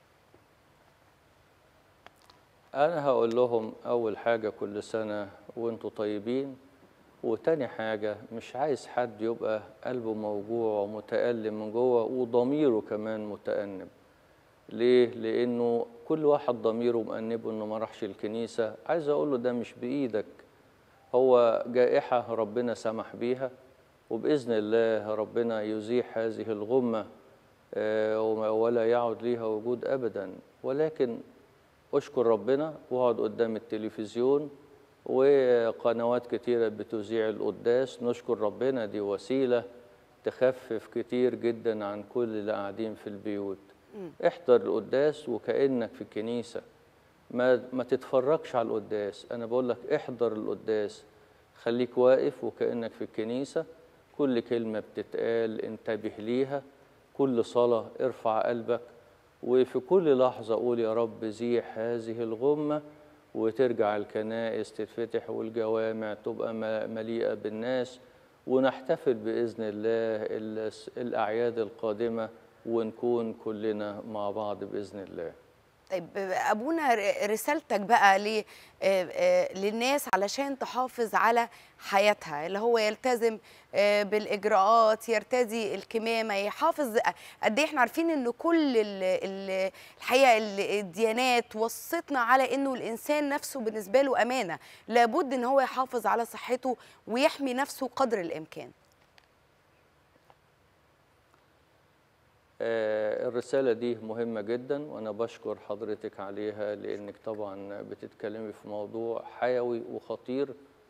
أنا هقول لهم أول حاجة كل سنة وأنتوا طيبين وتاني حاجة مش عايز حد يبقى قلبه موجوع ومتألم من جوه وضميره كمان متأنب ليه؟ لأنه كل واحد ضميره مأنبه إنه ما راحش الكنيسة عايز أقول له ده مش بإيدك هو جائحة ربنا سمح بيها وبإذن الله ربنا يزيح هذه الغمة آه، وما- ولا يعد ليها وجود أبدا ولكن أشكر ربنا واقعد قدام التلفزيون وقنوات كتيرة بتذيع القداس نشكر ربنا دي وسيلة تخفف كتير جدا عن كل اللي قاعدين في البيوت احضر القداس وكأنك في الكنيسة ما ما تتفرجش على القداس انا بقول لك احضر القداس خليك واقف وكأنك في الكنيسة كل كلمة بتتقال انتبه ليها كل صلاة ارفع قلبك وفي كل لحظة قول يا رب زيح هذه الغمة وترجع الكنائس تتفتح والجوامع تبقى م- مليئة بالناس ونحتفل بإذن الله ال- الأعياد القادمة ونكون كلنا مع بعض بإذن الله طيب ابونا ر- رسالتك بقى ل آه، آه، للناس علشان تحافظ على حياتها اللي هو يلتزم آه، بالاجراءات يرتدي الكمامه يحافظ قد ايه احنا عارفين ان كل ال- ال- الحقيقه ال- الديانات وصتنا على انه الانسان نفسه بالنسبه له امانه لابد ان هو يحافظ على صحته ويحمي نفسه قدر الامكان آه، الرسالة دي مهمة جدا وأنا بشكر حضرتك عليها لأنك طبعا بتتكلمي في موضوع حيوي وخطير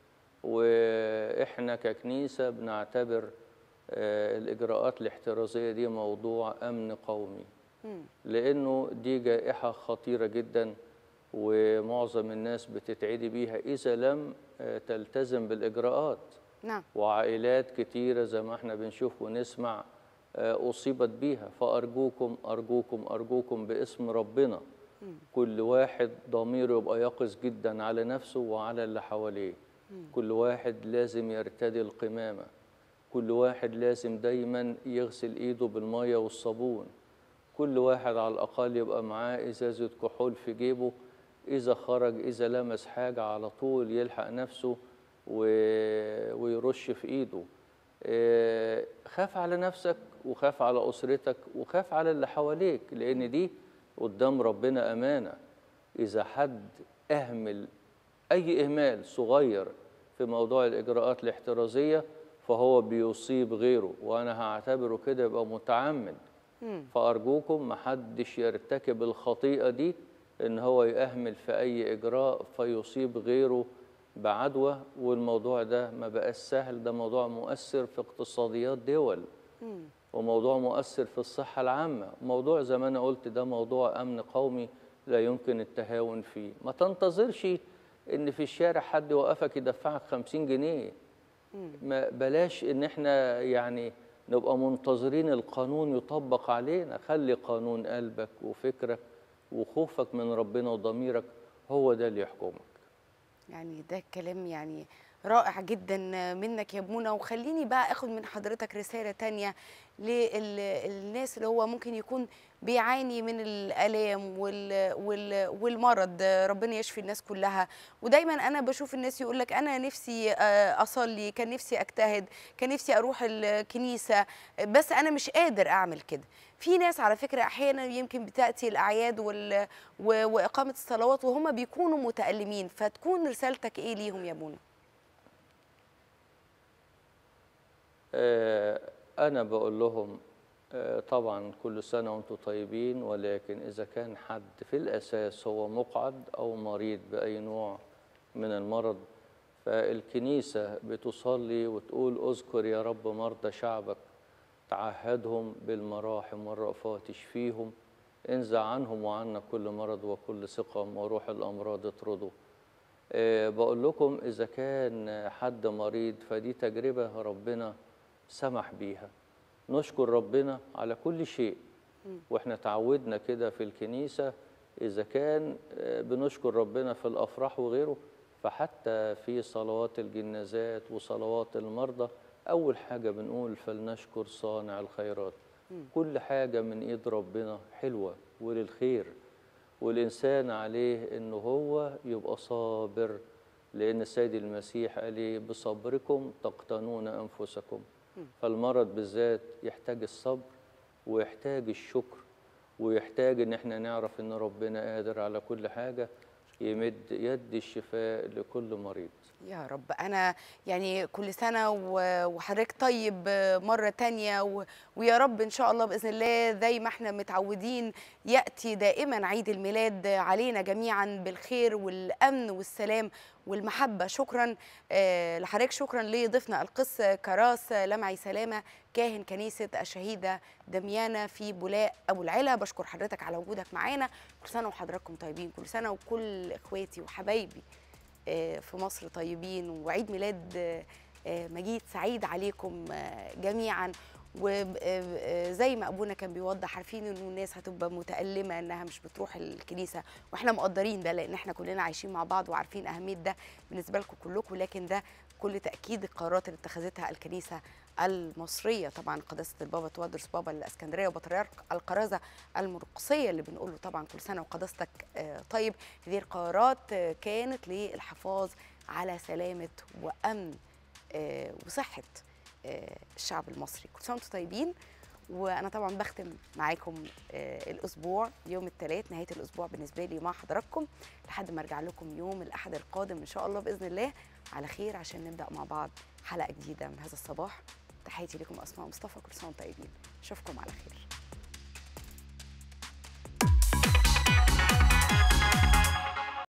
وإحنا ككنيسة بنعتبر آه، الإجراءات الاحترازية دي موضوع أمن قومي لأنه دي جائحة خطيرة جدا ومعظم الناس بتتعدي بيها إذا لم آه، تلتزم بالإجراءات نعم وعائلات كتيرة زي ما احنا بنشوف ونسمع آه، أصيبت بيها فأرجوكم أرجوكم أرجوكم باسم ربنا كل واحد ضميره يبقى يقظ جدا على نفسه وعلى اللي حواليه كل واحد لازم يرتدي القمامة كل واحد لازم دايما يغسل ايده بالمية والصابون كل واحد على الأقل يبقى معاه إزازة كحول في جيبه إذا خرج إذا لمس حاجة على طول يلحق نفسه و... ويرش في إيده آه، خاف على نفسك وخاف على أسرتك وخاف على اللي حواليك لأن دي قدام ربنا أمانة إذا حد أهمل أي إهمال صغير في موضوع الإجراءات الاحترازية فهو بيصيب غيره وأنا هعتبره كده يبقى متعمد فأرجوكم محدش يرتكب الخطيئة دي إن هو يأهمل في أي إجراء فيصيب غيره بعدوى والموضوع ده ما بقاش سهل ده موضوع مؤثر في اقتصاديات دول وموضوع مؤثر في الصحة العامة موضوع زي ما أنا قلت ده موضوع أمن قومي لا يمكن التهاون فيه ما تنتظرش إن في الشارع حد يوقفك يدفعك خمسين جنيه ما بلاش إن إحنا يعني نبقى منتظرين القانون يطبق علينا خلي قانون قلبك وفكرك وخوفك من ربنا وضميرك هو ده اللي يحكمك يعني ده كلام يعني رائع جدا منك يا بونا وخليني بقى اخد من حضرتك رسالة تانية للناس اللي هو ممكن يكون بيعاني من الآلام وال وال والمرض ربنا يشفي الناس كلها ودايما انا بشوف الناس يقول لك انا نفسي آه، اصلي كان نفسي اجتهد كان نفسي اروح الكنيسة بس انا مش قادر اعمل كده في ناس على فكرة احيانا يمكن بتأتي الاعياد وال و- واقامة الصلوات وهم بيكونوا متألمين فتكون رسالتك ايه ليهم يا بونا آه، أنا بقول لهم آه، طبعا كل سنة وأنتم طيبين ولكن إذا كان حد في الأساس هو مقعد أو مريض بأي نوع من المرض فالكنيسة بتصلي وتقول اذكر يا رب مرضى شعبك تعهدهم بالمراحم والرأفات تشفيهم انزع عنهم وعنا كل مرض وكل سقم وروح الأمراض اطرده آه، بقول لكم إذا كان حد مريض فدي تجربة ربنا سمح بيها نشكر ربنا على كل شيء واحنا تعودنا كده في الكنيسة إذا كان آه، بنشكر ربنا في الأفراح وغيره فحتى في صلوات الجنازات وصلوات المرضى أول حاجة بنقول فلنشكر صانع الخيرات كل حاجة من إيد ربنا حلوة وللخير والإنسان عليه إنه هو يبقى صابر لأن السيد المسيح قال إيه بصبركم تقتنون أنفسكم فالمرض بالذات يحتاج الصبر ويحتاج الشكر ويحتاج إن إحنا نعرف إن ربنا قادر على كل حاجة يمد يد الشفاء لكل مريض يا رب انا يعني كل سنه و- وحضرتك طيب مره تانية و- ويا رب ان شاء الله باذن الله زي ما احنا متعودين ياتي دائما عيد الميلاد علينا جميعا بالخير والامن والسلام والمحبه شكرا آه، لحضرتك شكرا لضيفنا القس كراس لمعي سلامه كاهن كنيسه الشهيده دميانه في بولاق ابو العلا بشكر حضرتك على وجودك معانا كل سنه وحضراتكم طيبين كل سنه وكل اخواتي وحبايبي آه، في مصر طيبين وعيد ميلاد آه، آه، مجيد سعيد عليكم آه، جميعا وزي ما ابونا كان بيوضح عارفين انه الناس هتبقى متالمه انها مش بتروح الكنيسه واحنا مقدرين ده لان احنا كلنا عايشين مع بعض وعارفين اهميه ده بالنسبه لكم كلكم لكن ده كل تاكيد القرارات اللي اتخذتها الكنيسه المصريه طبعا قداسه البابا توادرس بابا الاسكندريه وبطريرك القرازه المرقصيه اللي بنقول له طبعا كل سنه وقداستك آه، طيب هذه القرارات آه، كانت للحفاظ على سلامه وامن آه، وصحه آه، الشعب المصري كل سنه وانتم طيبين وانا طبعا بختم معاكم آه، الاسبوع يوم الثلاث نهايه الاسبوع بالنسبه لي مع حضراتكم لحد ما ارجع لكم يوم الاحد القادم ان شاء الله باذن الله على خير عشان نبدا مع بعض حلقه جديده من هذا الصباح تحياتي لكم اسماء مصطفى كل سنه وانتم طيبين اشوفكم على خير